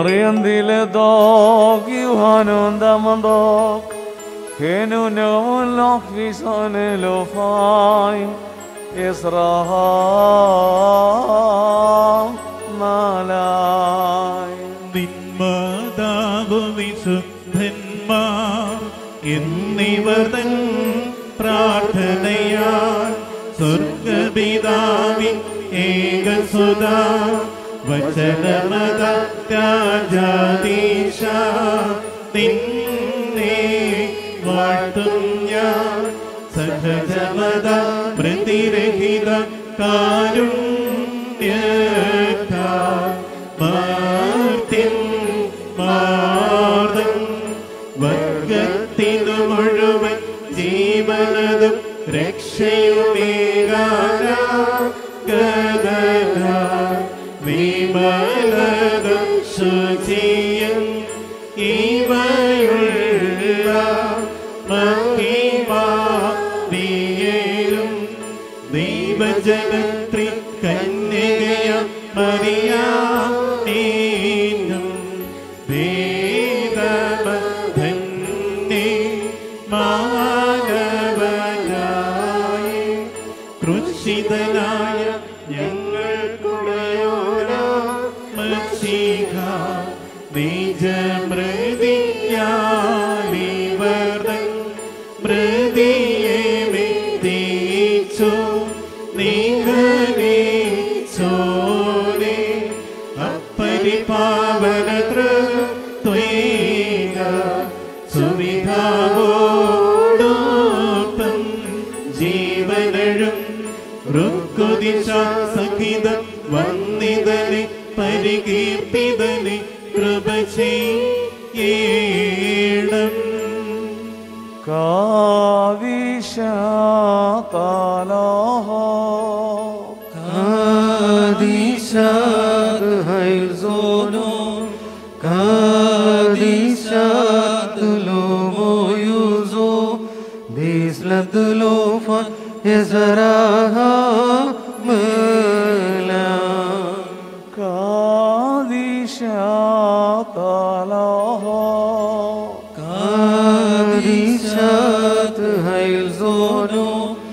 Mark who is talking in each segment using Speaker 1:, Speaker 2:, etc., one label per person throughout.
Speaker 1: orientile dog, Iohannon damandok, Henu neon loch visone lo fai, Israel malai.
Speaker 2: നിന്മാതാവ് വിശുദ്ധന്മാർ എന്നിവർ തൻ പ്രാർത്ഥനയാൽ സ്വർഗപിതാവിൻ ഏകസുത വചനമത രാജാദീശ നിന്നെ വാഴ്ത്തും ഞാൻ സഹജമത പ്രതിരഹിത കാരുണ്യത്താ മാർത്തിൻ മാർദ്ദം വർഗത്തിനു മുഴുവൻ ജീവനതും വിമലതും ശുചിയും ഇവയുള്ള മഹിമാവിയേലും ദൈവജനത്രി കന്യകയ മറിയാമീനും വേദമധന്യേ മാനവനായി കൃഷിതനായ ഞങ്ങൾക്കുടയോരാ മഷിക നിജമൃതിയാലിവർദ്ധൻ മൃതിയെ വിധിച്ചു നിഗണിച്ചോനെ അപ്പരിപാവന ത്വൈക സുവിധാവോടൊപ്പം ജീവനഴും ഋക്കുദിശ സഹിതം വന്നിതനെ പരികീർത്തിതനെ കൃപ ചെയ്യണം
Speaker 1: Kadisha talaha
Speaker 3: Kadishat Heilzono Kadishat Lomo Yuzo Dislat Lofa Ezraha Mela
Speaker 1: Kadisha talaha
Speaker 3: Kadishat Heilzono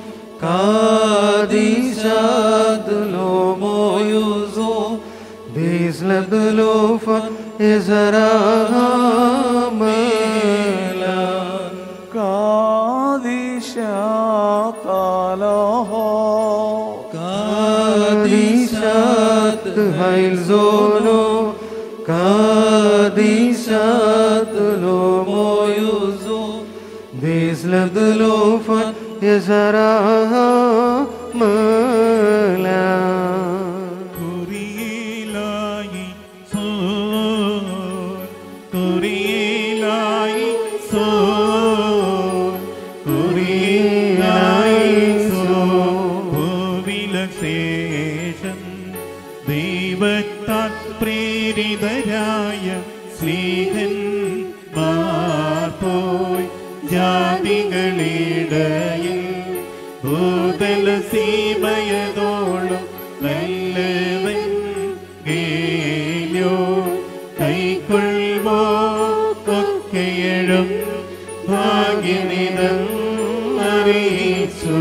Speaker 3: Kadishat Lomo Yuzo Dislat Lofa Ezraha Mela
Speaker 1: Kadisha talaha
Speaker 3: Kadishat Heilzono Kadishat Lomo Yuzo Dislat Lofa Ezraha Mela
Speaker 2: കുറിയിലായി സോ കുറിയിലായി സോ കുറിയിലായി സോ ഭൂവിലശേഷം ദൈവത്താൽ പ്രേരിതരായ സ്നേഹൻ മാർപ്പോയി ജാതികളിടയിൽ ഭൂതല സീമയതോളം നല്ലവൻ ഗേലോ കൈക്കൊള്ളുവോ ഒക്കെയഴും ഭാഗ്യനിതം അറിയിച്ചു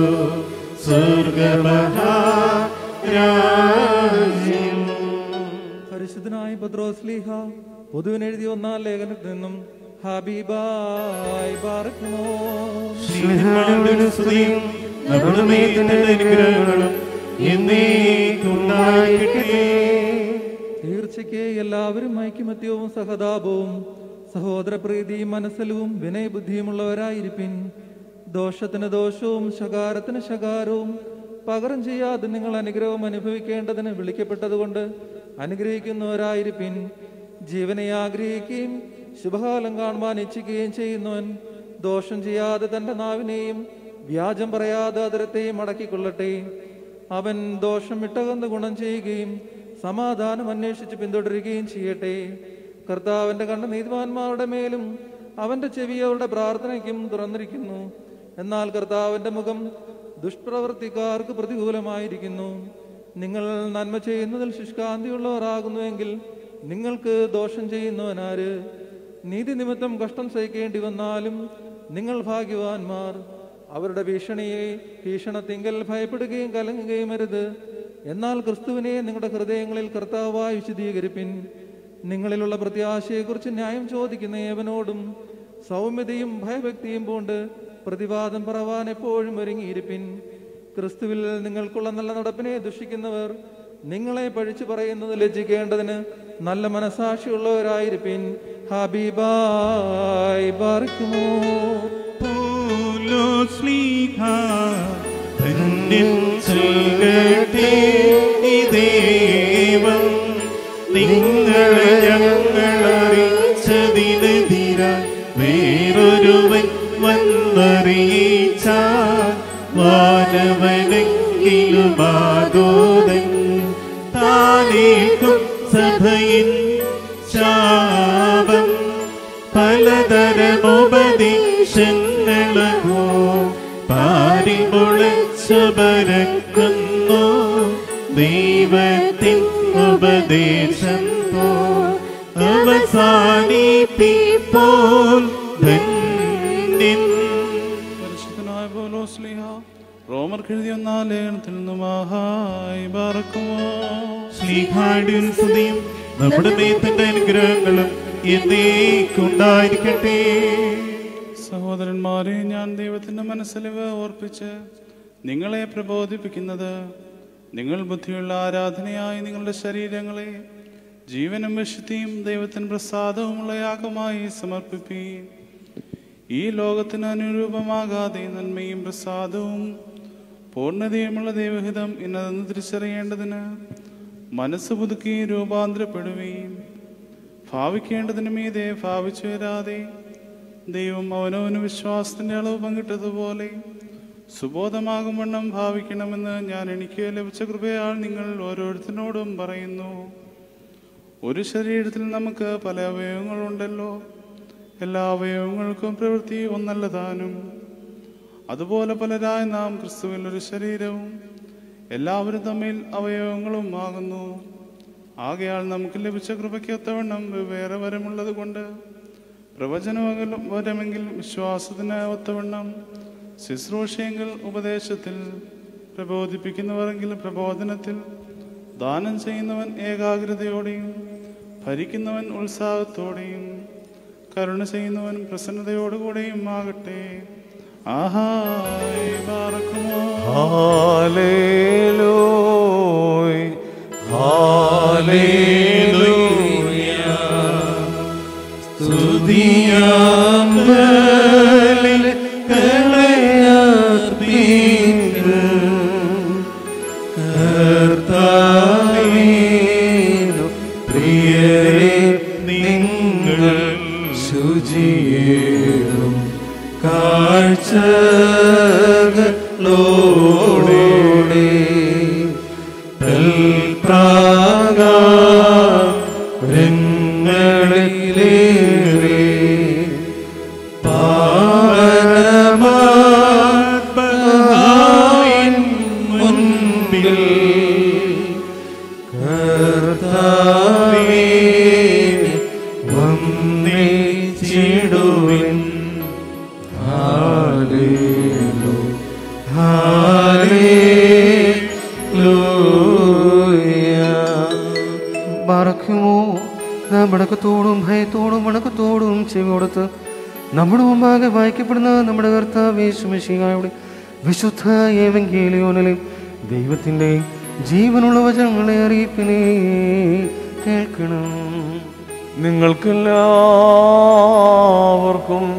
Speaker 2: സ്വർഗമഹാരാജ്യം
Speaker 4: പരിശുദ്ധനായ പത്രോസ്ലീഹ പൊതുവിനെഴുതിയ ഒന്നാം ലേഖനത്തിൽ നിന്നും ഹബീബായ് പാർക്കണോ
Speaker 2: ശ്രീഹരുടെ സ്തുതിയും നമ്മുടെ മേൽ തന്നെ അനുഗ്രഹങ്ങളും എന്നേക്കുണ്ടായിരിക്കട്ടെ
Speaker 4: തീർച്ചയ്ക്ക് എല്ലാവരും ഐക്യമത്യവും സഹതാപവും സഹോദരപ്രീതിയും മനസ്സലവും വിനയബുദ്ധിയുമുള്ളവരായിരിപ്പിൻ ദോഷത്തിന് ദോഷവും ശകാരത്തിന് ശകാരവും പകരം ചെയ്യാതെ നിങ്ങൾ അനുഗ്രഹം അനുഭവിക്കേണ്ടതിന് വിളിക്കപ്പെട്ടതുകൊണ്ട് അനുഗ്രഹിക്കുന്നവരായിരിപ്പിൻ ജീവനെ ആഗ്രഹിക്കുകയും ശുഭകാലം കാണുവാൻ ഇച്ഛിക്കുകയും ചെയ്യുന്നവൻ ദോഷം ചെയ്യാതെ തന്റെ നാവിനെയും വ്യാജം പറയാതെ അതിരത്തെയും അടക്കിക്കൊള്ളട്ടെ അവൻ ദോഷം വിട്ടകന്ന് ഗുണം ചെയ്യുകയും സമാധാനം അന്വേഷിച്ച് പിന്തുടരുകയും ചെയ്യട്ടെ കർത്താവിന്റെ കണ്ട നീതിമാന്മാരുടെ മേലും അവന്റെ ചെവി അവരുടെ പ്രാർത്ഥനയ്ക്കും തുറന്നിരിക്കുന്നു എന്നാൽ കർത്താവിന്റെ മുഖം ദുഷ്പ്രവർത്തിക്കാർക്ക് പ്രതികൂലമായിരിക്കുന്നു നിങ്ങൾ നന്മ ചെയ്യുന്നതിൽ ശുഷ്കാന്തിയുള്ളവരാകുന്നുവെങ്കിൽ നിങ്ങൾക്ക് ദോഷം ചെയ്യുന്നവനാര് നീതി നിമിത്തം കഷ്ടം സഹിക്കേണ്ടി വന്നാലും നിങ്ങൾ ഭാഗ്യവാന്മാർ അവരുടെ ഭീഷണിയെ ഭീഷണത്തിങ്കൽ ഭയപ്പെടുകയും കലങ്ങുകയും അരുത് എന്നാൽ ക്രിസ്തുവിനെ നിങ്ങളുടെ ഹൃദയങ്ങളിൽ കർത്താവായി വിശദീകരിപ്പിൻ നിങ്ങളിലുള്ള പ്രത്യാശയെക്കുറിച്ച് ന്യായം ചോദിക്കുന്ന ഏവനോടും സൗമ്യതയും ഭയഭക്തിയും പൂണ്ട് പ്രതിവാദം പറവാൻ എപ്പോഴും ഒരുങ്ങിയിരിപ്പിൻ ക്രിസ്തുവിൽ നിങ്ങൾക്കുള്ള നല്ല നടപ്പിനെ ദുഷിക്കുന്നവർ നിങ്ങളെ പഴിച്ചു പറയുന്നത് ലജ്ജിക്കേണ്ടതിന് നല്ല മനസാക്ഷിയുള്ളവരായിരിപ്പിൻ ഹബീബായ് ബാർക്കുമോ
Speaker 2: പൗലോസ്ലീഹ തന്നിൽ ചൊല്ലട്ടെ ഈ ദൈവം നിങ്ങളെ ഞങ്ങൾ അറിയിച്ചതിനെതിര വേറൊരുവൻ വന്നറിയിച്ച വാനവനെങ്കിലും ആദോദൻ താനേക്കും സഭയിൻ ശാപം പലതരമുപദേശങ്ങളോ പാരിമുളച്ചു പരക്കുന്നു ദൈവത്തിൻ ഉപദേശം പോ അവസാനിപ്പിപ്പോൾ ധന്യൻ
Speaker 1: പരിശുദ്ധനായ പൗലോസ്ലീഹ റോമർക്ക് എഴുതിയ ഒന്നാം ലേഖനത്തിൽ നിന്ന് മഹായി പാർക്കുമോ
Speaker 2: ശ്രീഹാടിയും സ്തുതിയും നമ്മുടെ മേത്തന്റെ അനുഗ്രഹങ്ങളും എന്നേക്കുണ്ടായിരിക്കട്ടെ
Speaker 1: സഹോദരന്മാരെ ഞാൻ ദൈവത്തിന്റെ മനസ്സിലിവ് ഓർപ്പിച്ച് നിങ്ങളെ പ്രബോധിപ്പിക്കുന്നത് നിങ്ങൾ ബുദ്ധിയുള്ള ആരാധനയായി നിങ്ങളുടെ ശരീരങ്ങളെ ജീവനും വിശുദ്ധിയും ദൈവത്തിന് പ്രസാദവുമുള്ള യാഗമായി സമർപ്പിപ്പീൻ ഈ ലോകത്തിന് അനുരൂപമാകാതെ നന്മയും പ്രസാദവും പൂർണ്ണതയുമുള്ള ദൈവഹിതം ഇന്നതെന്ന് തിരിച്ചറിയേണ്ടതിന് മനസ്സ് പുതുക്കി രൂപാന്തരപ്പെടുകയും ഭാവിക്കേണ്ടതിന് മീതെ ഭാവിച്ചു വരാതെ ദൈവം അവനവന് വിശ്വാസത്തിന്റെ അളവ് പങ്കിട്ടതുപോലെ സുബോധമാകും വണ്ണം ഭാവിക്കണമെന്ന് ഞാൻ എനിക്ക് ലഭിച്ച കൃപയാൽ നിങ്ങൾ ഓരോരുത്തരോടും പറയുന്നു ഒരു ശരീരത്തിൽ നമുക്ക് പല അവയവങ്ങളുണ്ടല്ലോ എല്ലാ അവയവങ്ങൾക്കും പ്രവൃത്തി ഒന്നല്ല താനും അതുപോലെ പലരായ നാം ക്രിസ്തുവിൽ ഒരു ശരീരവും എല്ലാവരും തമ്മിൽ അവയവങ്ങളും ആകുന്നു ആകയാൽ നമുക്ക് ലഭിച്ച കൃപയ്ക്ക് ഒത്തവണ്ണം വെവ്വേറെ വരമുള്ളത് കൊണ്ട് പ്രവചനം വരമെങ്കിൽ വിശ്വാസത്തിന് ഒത്തവണ്ണം ശുശ്രൂഷയെങ്കിൽ ഉപദേശത്തിൽ പ്രബോധിപ്പിക്കുന്നവരെങ്കിൽ പ്രബോധനത്തിൽ ദാനം ചെയ്യുന്നവൻ ഏകാഗ്രതയോടെയും ഭരിക്കുന്നവൻ ഉത്സാഹത്തോടെയും കരുണ ചെയ്യുന്നവൻ പ്രസന്നതയോടുകൂടെയും ആകട്ടെ ആഹായ് പാർക്കുമോ
Speaker 3: Hallelujah. പ്രിയരെ നിങ്ങൾ ശുചിയേറും കാഴ്ചകളോടെ പ്രാകാരങ്ങളിലേറെ പാവനമാൻ മുൻപിൽ കർത്താവേ വന്നിച്ചിടുവിൻ മറക്കുമോ നാം വണക്കത്തോടും ഭയത്തോടും വണക്കത്തോടും ചെവി കൊടുത്ത് നമ്മുടെ മുമ്പാകെ വായിക്കപ്പെടുന്ന നമ്മുടെ കർത്താവ് യേശുമിശിഹായുടെ വിശുദ്ധ ഏവങ്കേലിയോനിലെ ദൈവത്തിൻ്റെ ജീവനുള്ള വചനങ്ങളെ അറിയിപ്പിനെ കേൾക്കണം
Speaker 1: നിങ്ങൾക്കെല്ലാവർക്കും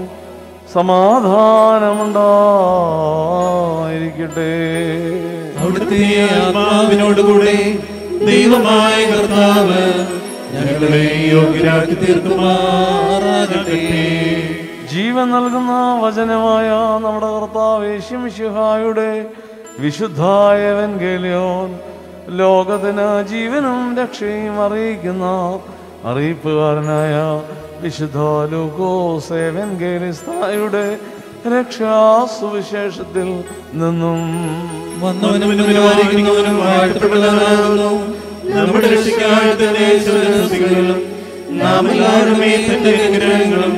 Speaker 1: സമാധാനമുണ്ടായിരിക്കട്ടെ
Speaker 2: അവിടുത്തെ ആത്മാവിനോടുകൂടെ ദൈവമായ കർത്താവ് ഞങ്ങളെ യോഗ്യരാക്കി തീർക്കുമാറാകട്ടെ
Speaker 1: ജീവൻ നൽകുന്ന വചനമായ നമ്മുടെ കർത്താവ് യേശുമിശിഹായുടെ വിശുദ്ധായ വെങ്കേലിയോൻ ലോകത്തിന് ജീവനും രക്ഷയും അറിയിക്കുന്ന അറിയിപ്പുകാരനായ വിശുദ്ധ ലൂക്കോസ് എവൻഗേലിസ്തായുടെ രക്ഷാസുവിശേഷത്തിൽ നിന്നും
Speaker 2: വന്നവനും പരിപാലിക്കുന്നവനും വാഴ്ത്തപ്പെട്ടവനാകുന്നു നമ്മുടെ രക്ഷയ്ക്കായി തന്നെ സ്തുതികളും നാം എല്ലാവരുമേ തന്റെ അനുഗ്രഹങ്ങളും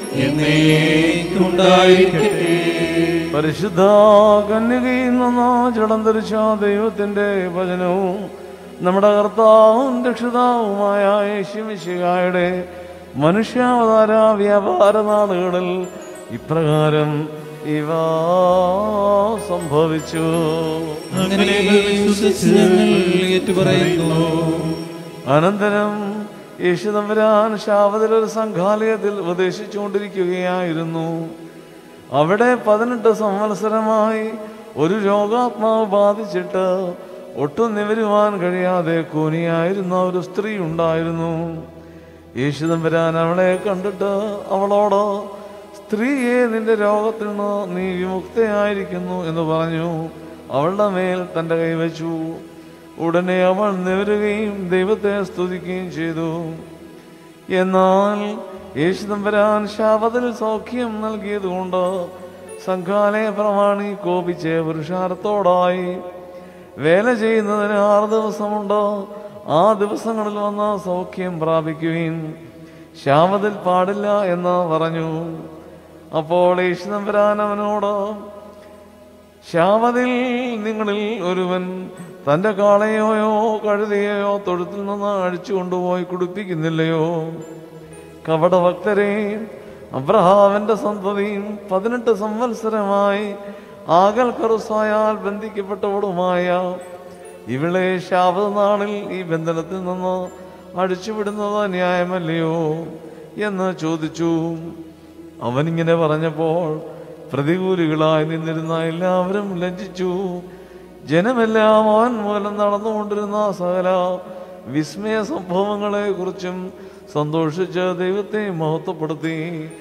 Speaker 2: എന്നേക്കുണ്ടായിരിക്കട്ടെ
Speaker 1: പരിശുദ്ധ കന്യകയിൽ നിന്ന് ജഡം ധരിച്ച ദൈവത്തിന്റെ വചനവും നമ്മുടെ കർത്താവും രക്ഷിതാവുമായ യേശുമിശിഹായുടെ മനുഷ്യാവതാര വ്യാപാര നാടുകളിൽ ഇപ്രകാരം ഇവ സംഭവിച്ചു
Speaker 4: അങ്ങനെ വിശ്വസിച്ച് ഞങ്ങൾ ഏറ്റുപറയുന്നു
Speaker 1: അനന്തരം യേശുതമ്പുരാൻ ശാവതിൽ ഒരു സംഘാലയത്തിൽ ഉപദേശിച്ചുകൊണ്ടിരിക്കുകയായിരുന്നു അവിടെ പതിനെട്ട് സംവത്സരമായി ഒരു രോഗാത്മാവ് ബാധിച്ചിട്ട് ഒട്ടും നിവരുവാൻ കഴിയാതെ കൂനിയായിരുന്ന ഒരു സ്ത്രീ ഉണ്ടായിരുന്നു യേശുദമ്പരാൻ അവളെ കണ്ടിട്ട് അവളോട് സ്ത്രീയെ നിന്റെ രോഗത്തിൽ നിന്ന് നീ വിമുക്തയായിരിക്കുന്നു എന്ന് പറഞ്ഞു അവളുടെ മേൽ തൻ്റെ കൈവച്ചു ഉടനെ അവൾ നിവരുകയും ദൈവത്തെ സ്തുതിക്കുകയും ചെയ്തു എന്നാൽ യേശുദമ്പരാൻ ശാപത്തിൽ സൗഖ്യം നൽകിയതുകൊണ്ട് സംഘാലയ പ്രമാണി കോപിച്ച് പുരുഷാരത്തോടായി വേല ചെയ്യുന്നതിന് ആറ് ദിവസമുണ്ട് ആ ദിവസങ്ങളിൽ വന്ന് സൗഖ്യം പ്രാപിക്കുകയും ശാപത്തിൽ പാടില്ല എന്ന് പറഞ്ഞു അപ്പോൾ യേശുദമ്പരാൻ അവനോട് ശാവതിൽ നിങ്ങളിൽ ഒരുവൻ തന്റെ കാളയെയോ കഴുതയെയോ തൊഴുത്തിൽ നിന്ന് അഴിച്ചു കൊണ്ടുപോയി കുടിപ്പിക്കുന്നില്ലയോ കപടഭക്തരെ അബ്രഹാമിന്റെ സന്തതിയും പതിനെട്ട് സംവത്സരമായി ആകൽ കറുസായാൽ ബന്ധിക്കപ്പെട്ടവളുമായ ഇവളെ ശാപത നാളിൽ ഈ ബന്ധനത്തിൽ നിന്ന് അടിച്ചുവിടുന്നത് ന്യായമല്ലയോ എന്ന് ചോദിച്ചു അവനിങ്ങനെ പറഞ്ഞപ്പോൾ പ്രതികൂലികളായി നിന്നിരുന്ന എല്ലാവരും ലജ്ജിച്ചു ജനമെല്ലാം അവൻ മൂലം നടന്നുകൊണ്ടിരുന്ന സകല വിസ്മയ സംഭവങ്ങളെ കുറിച്ചും സന്തോഷിച്ച് ദൈവത്തെ മഹത്വപ്പെടുത്തി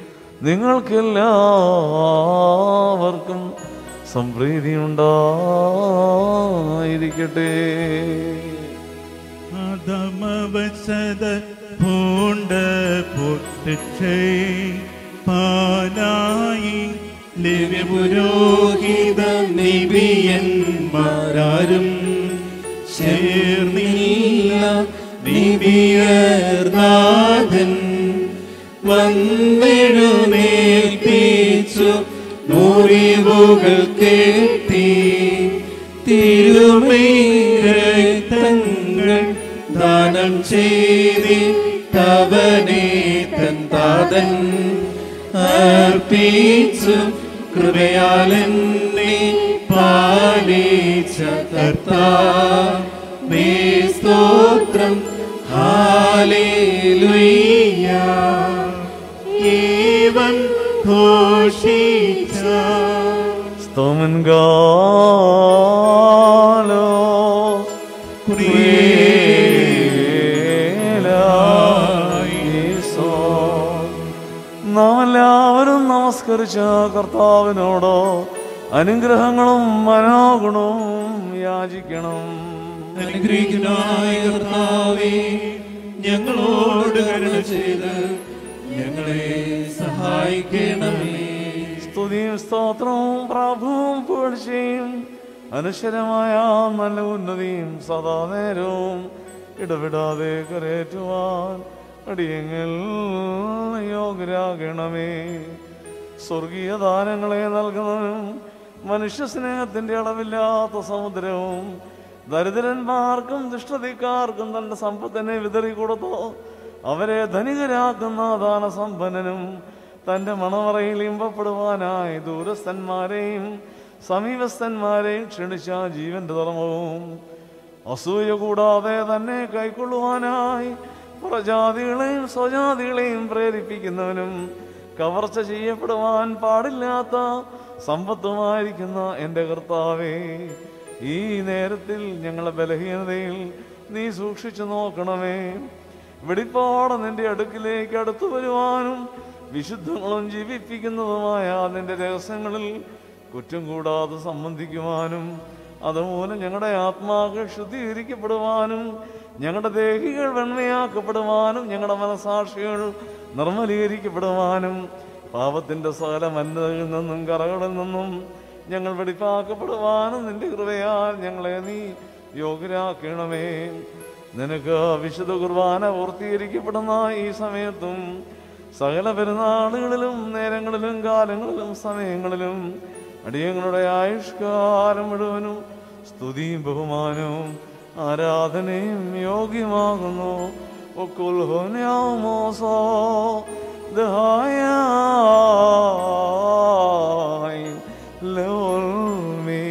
Speaker 1: നിങ്ങൾക്കെല്ലാവർക്കും സംപ്രീതി ഉണ്ടായിരിക്കട്ടെ
Speaker 2: അധമവശത പൂണ്ട പൊട്ടിച്ചേ പാലായി ലവ്യപുരോഹിത നിബിയന്മാരാരും ചേർന്നില്ല നിബിയർനാഥൻ വന്നെഴുന്നേൽപ്പിച്ചു മുറിവുകൾ കേട്ടി തിരുമേരക്തങ്ങൾ ദാനം ചെയ്തിട്ടവനെ തൻ താതൻ അർപ്പിച്ചു കൃപയാലെന്നെ പാലിച്ച കർത്താവേ സ്തോത്രം ഹാലേലുയ്യ ഏവം ഘോഷിച്ച
Speaker 1: സ്തോമൻ ഗാലോ നാം എല്ലാവരും നമസ്കരിച്ച കർത്താവിനോട് അനുഗ്രഹങ്ങളും മനോഗുണവും യാചിക്കണം
Speaker 2: അനുഗ്രഹിക്കുന്നായ കർത്താവേ ഞങ്ങളോട് കരുണ ചെയ്ത് ഞങ്ങളെ സഹായിക്കണമേ
Speaker 1: സ്തുതിയും സ്തോത്രവും പ്രാഭവും പുകഴ്ചയും അനശ്വരമായ നല്ല ഉന്നതിയും സദാ നേരവും ഇടപെടാതെ കരേറ്റുവാൻ അടിയങ്ങൾ യോഗ്യരാകണമേ സ്വർഗീയ ദാനങ്ങളെ നൽകുന്നവനും മനുഷ്യ സ്നേഹത്തിന്റെ അളവില്ലാത്ത സമുദ്രവും ദരിദ്രന്മാർക്കും ദുഷ്ടതക്കാർക്കും തന്റെ സമ്പത്തിനെ വിതറിക്കൊടുത്തു അവരെ ധനികരാക്കുന്ന ദാനസമ്പന്നനും തന്റെ മണവറയിൽ ഇമ്പപ്പെടുവാനായി ദൂരസ്ഥന്മാരെയും സമീപസ്ഥന്മാരെയും ക്ഷണിച്ച ജീവന്റെ ധർമ്മവും അസൂയ കൂടാതെ തന്നെ കൈക്കൊള്ളുവാനായി പ്രജാതികളെയും സ്വജാതികളെയും പ്രേരിപ്പിക്കുന്നവനും കവർച്ച ചെയ്യപ്പെടുവാൻ പാടില്ലാത്ത സമ്പത്തുമായിരിക്കുന്ന എൻ്റെ കർത്താവേ ഈ നേരത്തിൽ ഞങ്ങളുടെ ബലഹീനതയിൽ നീ സൂക്ഷിച്ചു നോക്കണമേ വെടിപ്പോടെ നിന്റെ അടുക്കിലേക്ക് അടുത്തു വരുവാനും വിശുദ്ധങ്ങളും ജീവിപ്പിക്കുന്നതുമായ നിന്റെ രഹസ്യങ്ങളിൽ കുറ്റം കൂടാതെ സംബന്ധിക്കുവാനും അതുമൂലം ഞങ്ങളുടെ ആത്മാക്കൾ ശുദ്ധീകരിക്കപ്പെടുവാനും ഞങ്ങളുടെ ദേഹികൾ വെണ്മയാക്കപ്പെടുവാനും ഞങ്ങളുടെ മനസാക്ഷികൾ നിർമ്മലീകരിക്കപ്പെടുവാനും പാപത്തിന്റെ സകല മന്നതയിൽ നിന്നും കറകളിൽ നിന്നും ഞങ്ങൾ വെടിപ്പാക്കപ്പെടുവാനും നിന്റെ കൃപയാൽ ഞങ്ങളെ നീ യോഗ്യരാക്കണമേ നിനക്ക് വിശുദ്ധ കുർബാന പൂർത്തീകരിക്കപ്പെടുന്ന ഈ സമയത്തും സകല പെരുന്നാളുകളിലും നേരങ്ങളിലും കാലങ്ങളിലും സമയങ്ങളിലും അടിയങ്ങളുടെ ആയുഷ്കാലം മുഴുവനും സ്തുതിയും ബഹുമാനവും ആരാധനയും യോഗ്യമാകുന്നു ഒക്കുൽഹോന്യാമോസോ ദഹായ ലോൽമേ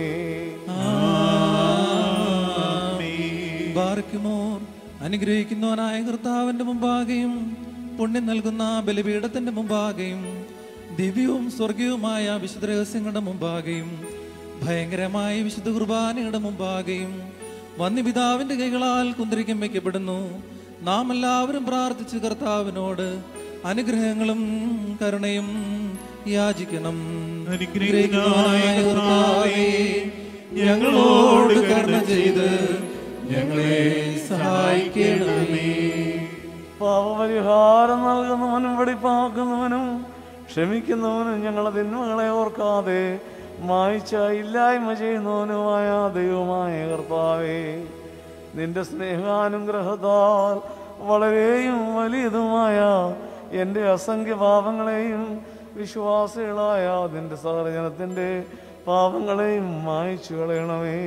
Speaker 4: ബാർക്കുമോർ അനുഗ്രഹിക്കുന്നവനായ കർത്താവിന്റെ മുമ്പാകെയും പുണ്യം നൽകുന്ന ബലിപീഠത്തിന്റെ മുമ്പാകെയും ദിവ്യവും സ്വർഗീയവുമായ വിശുദ്ധ രഹസ്യങ്ങളുടെ മുമ്പാകെയും ഭയങ്കരമായ വിശുദ്ധ കുർബാനയുടെ മുമ്പാകെയും വന്യപിതാവിന്റെ കൈകളാൽ കുന്തിരിക്കം വയ്ക്കപ്പെടുന്നു നാം എല്ലാവരും പ്രാർത്ഥിച്ച് കർത്താവിനോട് അനുഗ്രഹങ്ങളും കരുണയും യാചിക്കണം
Speaker 2: അനുഗ്രഹിക്കുന്നവനായ കർത്താവേ, ഞങ്ങളോട് കരുണ ചെയ്ത് ഞങ്ങളെ സഹായിക്കണമേ
Speaker 1: പാപപരിഹാരം നൽകുന്നവനും വെടിപ്പാക്കുന്നവനും ക്ഷമിക്കുന്നവനും ഞങ്ങളെ തിന്മകളെ ഓർക്കാതെ മായ്ച്ച ഇല്ലായ്മ ചെയ്യുന്നവനുമായ ദൈവമായ കർത്താവേ നിന്റെ സ്നേഹാനുഗ്രഹത്താൽ വളരെയും വലിയതുമായ എൻ്റെ അസംഖ്യ പാപങ്ങളെയും വിശ്വാസികളായ നിന്റെ സഹജനത്തിൻ്റെ പാപങ്ങളെയും മായ്ച്ചു കളയണമേ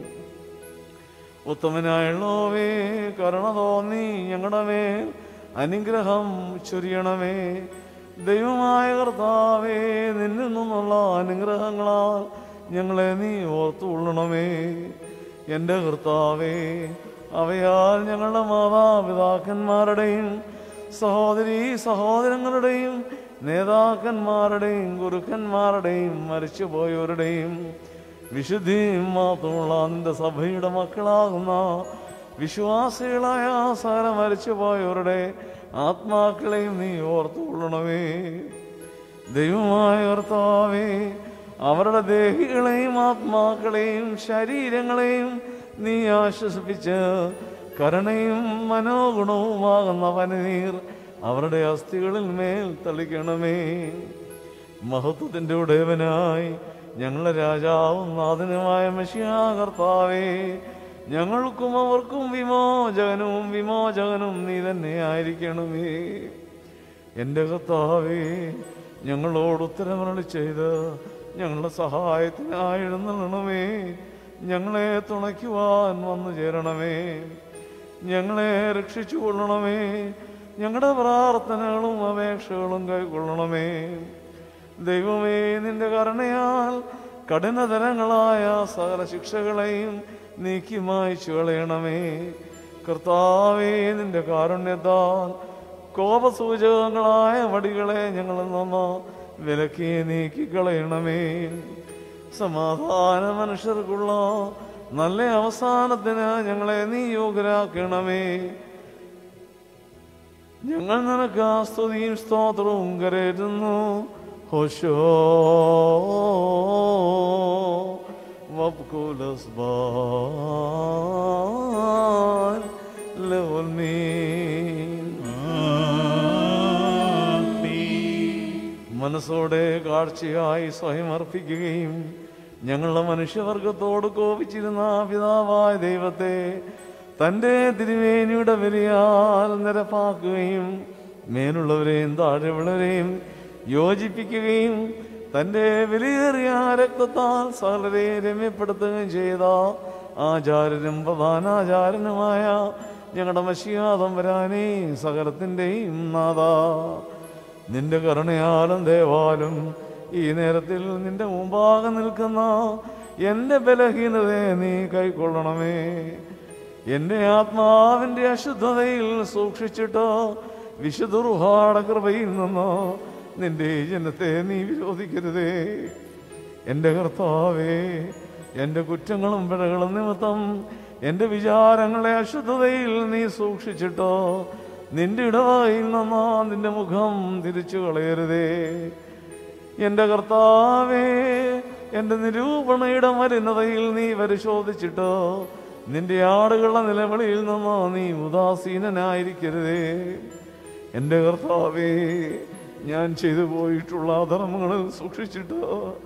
Speaker 1: ഉത്തമനായുള്ളവേ കരുണ തോന്നി ഞങ്ങളുടെ മേൽ അനുഗ്രഹം ചൊരിയണമേ ദൈവമായ കർത്താവേ നിന്നിൽ നിന്നുള്ള അനുഗ്രഹങ്ങളാൽ ഞങ്ങളെ നീ ഓർത്തുകൊള്ളണമേ എൻ്റെ കർത്താവേ അവയാൽ ഞങ്ങളുടെ മാതാപിതാക്കന്മാരുടെയും സഹോദരി സഹോദരങ്ങളുടെയും നേതാക്കന്മാരുടെയും ഗുരുക്കന്മാരുടെയും മരിച്ചുപോയവരുടെയും വിശുദ്ധിയും മാത്രമുള്ള നിന്റെ സഭയുടെ മക്കളാകുന്ന വിശ്വാസികളായ സകല മരിച്ചുപോയവരുടെ ആത്മാക്കളെയും നീ ഓർത്തുകൊള്ളണമേ ദൈവമായ കർത്താവേ അവരുടെ ദേഹികളെയും ആത്മാക്കളെയും ശരീരങ്ങളെയും നീ ആശ്വസിപ്പിച്ച് കരുണയും മനോഗുണവുമാകുന്ന പനിനീർ അവരുടെ അസ്ഥികളിൽ മേൽ തളിക്കണമേ മഹത്വത്തിൻ്റെ ഉടയവനായി ഞങ്ങളുടെ രാജാവും നാഥനുമായ മഷിയാ കർത്താവേ ഞങ്ങൾക്കും അവർക്കും വിമോചകനും വിമോചകനും നീ തന്നെ ആയിരിക്കണമേ എൻ്റെ കർത്താവേ ഞങ്ങളോട് ഉത്തരമരളി ചെയ്ത് ഞങ്ങളുടെ സഹായത്തിനായി എഴുന്നള്ളണമേ ഞങ്ങളെ തുണയ്ക്കുവാൻ വന്നു ചേരണമേ ഞങ്ങളെ രക്ഷിച്ചു കൊള്ളണമേ ഞങ്ങളുടെ പ്രാർത്ഥനകളും അപേക്ഷകളും കൈക്കൊള്ളണമേ ദൈവമേ നിന്റെ കരുണയാൽ കഠിനതരങ്ങളായ സകല ശിക്ഷകളെയും നീക്കി മായ്ച്ചു കളയണമേ കർത്താവേ നിന്റെ കാരുണ്യത്താൽ കോപസൂചകങ്ങളായ വടികളെ ഞങ്ങളിൽ നിന്ന് വിലക്കി നീക്കി കളയണമേ സമാധാന മനുഷ്യർക്കുള്ള നല്ല അവസാനത്തിന് ഞങ്ങളെ നീ യോഗ്യരാക്കണമേ ഞങ്ങൾ നിനക്ക് ആ സ്തുതിയും സ്തോത്രവും കരയറ്റുന്നു ഹോശോ വബ്കുലസ് ബാൻ ലവൽമീൻ മനസ്സോടെ കാഴ്ചയായി സ്വയം അർപ്പിക്കുകയും ഞങ്ങളുടെ മനുഷ്യവർഗത്തോട് കോപിച്ചിരുന്ന പിതാവായ ദൈവത്തെ തൻ്റെ തിരുവേനിയുടെ വിലയാൽ നിരപ്പാക്കുകയും മേലുള്ളവരെയും താഴെയുള്ളവരെയും യോജിപ്പിക്കുകയും തൻ്റെ വിലയേറിയ രക്തത്താൽ സകലരെ രമ്യപ്പെടുത്തുകയും ചെയ്ത ആചാര്യനും പ്രധാനാചാര്യനുമായ ഞങ്ങളുടെ മഷിയാതം വരാനേ സകലത്തിൻ്റെയും നാഥ നിന്റെ കരുണയാലും ദേവാലും ഈ നേരത്തിൽ നിന്റെ മുമ്പാകെ നിൽക്കുന്ന എൻ്റെ ബലഹീനതയെ നീ കൈക്കൊള്ളണമേ എൻ്റെ ആത്മാവിൻ്റെ അശുദ്ധതയിൽ സൂക്ഷിച്ചിട്ട് വിശുദ്ധുഹാട കൃപയിൽ നിന്ന് നിന്റെ ഈ ജനത്തെ നീ വിരോധിക്കരുതേ എൻ്റെ കർത്താവേ എൻ്റെ കുറ്റങ്ങളും പിഴകളും നിമിത്തം എൻ്റെ വിചാരങ്ങളെ അശുദ്ധതയിൽ നീ സൂക്ഷിച്ചിട്ടോ നിന്റെ ഇടവകയിൽ നിന്ന് നിന്റെ മുഖം തിരിച്ചു കളയരുതേ എൻ്റെ കർത്താവേ എൻ്റെ നിരൂപണയുടെ മലിനതയിൽ നീ പരിശോധിച്ചിട്ടോ നിന്റെ ആടുകളുടെ നിലവിളിയിൽ നിന്ന് നീ ഉദാസീനനായിരിക്കരുതേ എൻ്റെ കർത്താവേ ഞാൻ ചെയ്തു പോയിട്ടുള്ള അധർമ്മങ്ങളിൽ സൂക്ഷിച്ചിട്ട്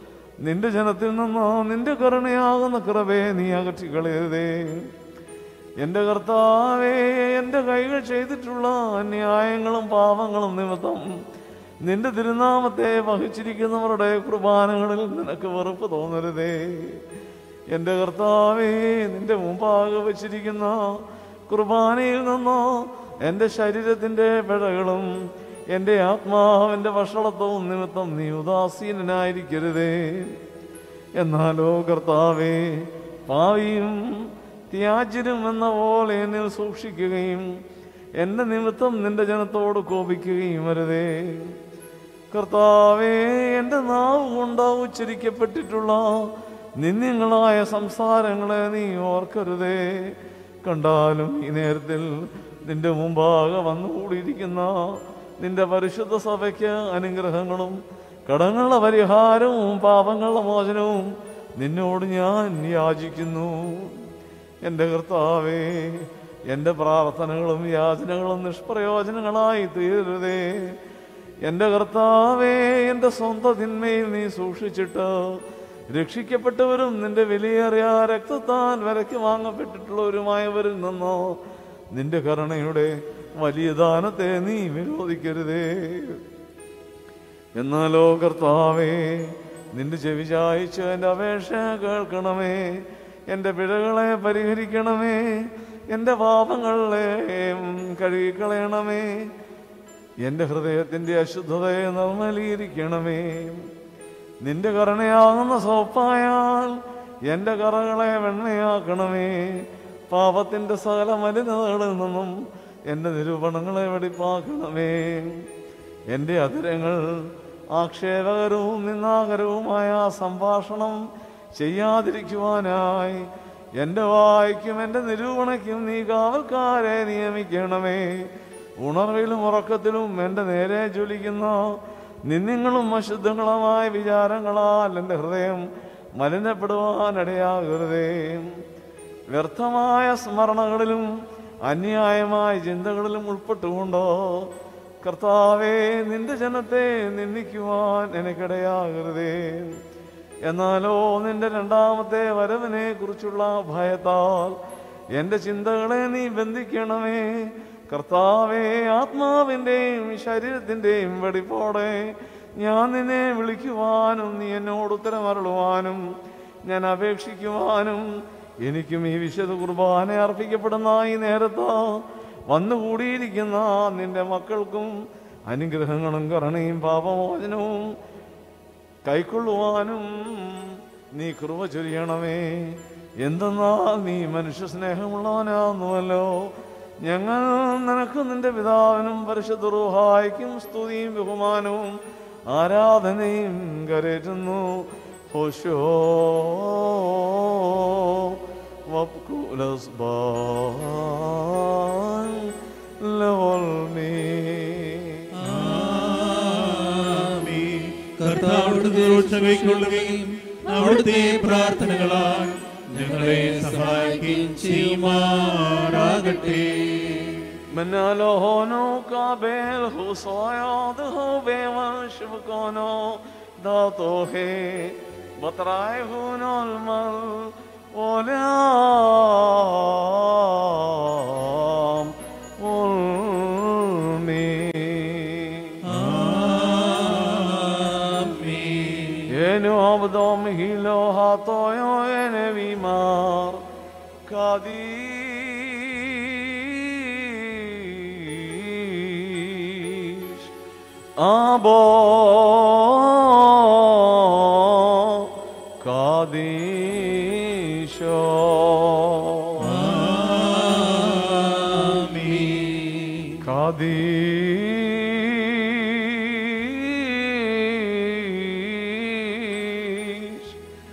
Speaker 1: നിന്റെ ജനത്തിൽ നിന്ന് നിന്റെ കരുണയാകുന്ന കൃപയെ നീ അകറ്റിക്കളയരുതേ എൻ്റെ കർത്താവേ എൻ്റെ കൈകൾ ചെയ്തിട്ടുള്ള അന്യായങ്ങളും പാപങ്ങളും നിമിത്തം നിന്റെ തിരുനാമത്തെ വഹിച്ചിരിക്കുന്നവരുടെ കുർബാനകളിൽ നിനക്ക് വെറുപ്പ് തോന്നരുതേ എൻ്റെ കർത്താവേ നിന്റെ മുമ്പാകെ വച്ചിരിക്കുന്ന കുർബാനയിൽ നിന്നോ എൻ്റെ ശരീരത്തിൻ്റെ പിഴകളും എൻ്റെ ആത്മാവിൻ്റെ വഷളത്വവും നിമിത്തം നീ ഉദാസീനനായിരിക്കരുതേ എന്നാലോ കർത്താവേ പാവിയും ത്യാജ്യരും എന്ന പോലെ എന്നിൽ സൂക്ഷിക്കുകയും എൻ്റെ നിമിത്തം നിന്റെ ജനത്തോട് കോപിക്കുകയും വരുതേ കർത്താവേ എൻ്റെ നാവ് കൊണ്ട് ഉച്ചരിക്കപ്പെട്ടിട്ടുള്ള നിന്ദ്യങ്ങളായ സംസാരങ്ങളെ നീ ഓർക്കരുതേ കണ്ടാലും ഈ നേരത്തിൽ നിന്റെ മുമ്പാകെ വന്നുകൂടിയിരിക്കുന്ന നിന്റെ പരിശുദ്ധ സഭയ്ക്ക് അനുഗ്രഹങ്ങളും കടങ്ങളുടെ പരിഹാരവും പാപങ്ങളുടെ മോചനവും നിന്നോട് ഞാൻ യാചിക്കുന്നു എൻ്റെ കർത്താവേ എൻ്റെ പ്രാർത്ഥനകളും യാചനകളും നിഷ്പ്രയോജനങ്ങളായി തീരരുതേ എൻ്റെ കർത്താവേ എൻ്റെ സ്വന്തം തിന്മയിൽ നീ സൂക്ഷിച്ചിട്ട് രക്ഷിക്കപ്പെട്ടവരും നിന്റെ വിലയേറിയ രക്തത്താൽ വിലക്ക് വാങ്ങപ്പെട്ടിട്ടുള്ളവരുമായവരിൽ നിന്നോ നിന്റെ കരുണയുടെ വലിയ ദാനത്തെ നീ വിരോധിക്കരുതേ എന്നാലോ കർത്താവേ നിന്റെ ചെവി ചായച്ച് എൻ്റെ അപേക്ഷ കേൾക്കണമേ എൻ്റെ പിഴകളെ പരിഹരിക്കണമേ എൻ്റെ പാപങ്ങളെ കഴുകിക്കളയണമേ എൻ്റെ ഹൃദയത്തിൻ്റെ അശുദ്ധതയെ നിർമ്മലീകരിക്കണമേ നിന്റെ കരുണയാകുന്ന സോപ്പായാൽ എൻ്റെ കറകളെ വെണ്ണയാക്കണമേ പാപത്തിൻ്റെ സകല മലിനതകളിൽ നിന്നും എൻ്റെ നിരൂപണങ്ങളെ വെടിപ്പാക്കണമേ എൻ്റെ അതിരങ്ങൾ ആക്ഷേപകരവും നിന്നാകരവുമായ സംഭാഷണം ചെയ്യാതിരിക്കുവാനായി എൻ്റെ വായിക്കും എൻ്റെ നിരൂപണയ്ക്കും നീ കാവൽക്കാരെ നിയമിക്കണമേ ഉണർവിലും ഉറക്കത്തിലും എൻ്റെ നേരെ ജ്വലിക്കുന്ന നിന്യങ്ങളും അശുദ്ധങ്ങളുമായ വിചാരങ്ങളാൽ എൻ്റെ ഹൃദയം മലിനപ്പെടുവാനിടയാകരുതേ വ്യർത്ഥമായ സ്മരണകളിലും അന്യായമായ ചിന്തകളിലും ഉൾപ്പെട്ടുകൊണ്ടോ കർത്താവേ നിന്റെ ജനത്തെ നിന്ദിക്കുവാൻ എനിക്കിടയാകരുതേ എന്നാലോ നിന്റെ രണ്ടാമത്തെ വരവിനെ കുറിച്ചുള്ള ഭയത്താൽ എൻ്റെ ചിന്തകളെ നീ ബന്ധിക്കണമേ കർത്താവേ ആത്മാവിൻ്റെയും ശരീരത്തിൻ്റെയും വെടിപ്പോടെ ഞാൻ നിന്നെ വിളിക്കുവാനും നീ എന്നോട് ഉത്തരമരുളുവാനും ഞാൻ അപേക്ഷിക്കുവാനും എനിക്കും ഈ വിശുദ്ധ കുർബാന അർപ്പിക്കപ്പെടുന്ന ഈ നേരത്ത് വന്നുകൂടിയിരിക്കുന്ന നിന്റെ മക്കൾക്കും അനുഗ്രഹങ്ങളും കരുണയും പാപമോചനവും കൈക്കൊള്ളുവാനും നീ കൃപ ചൊരിയണമേ എന്തെന്നാൽ നീ മനുഷ്യ സ്നേഹമുള്ളവനാകുന്നുവല്ലോ ഞങ്ങൾ നിനക്ക് നിന്റെ പിതാവിനും പരിശുദ്ധ റൂഹായിക്കും സ്തുതിയും ബഹുമാനവും ആരാധനയും കരേറ്റുന്നു ഹോശോ വപ്കുലസ്ബാൻ ലവൽമീ
Speaker 2: കർത്താവിന്റെ ദൂഷ കൈക്കൊള്ളുകയും അവിടുത്തെ പ്രാർത്ഥനകളാൽ ഞങ്ങളെ സഹായിക്കുകയും ചെയ്യുമാറാകട്ടെ
Speaker 1: منالهونو قابل خصاياد هو بيوان شبكونو داتو هي بطرايهون المل ولام والمي Enu abdom hilo hatoyo ene vimar Kadish Abo Kadisho Kadish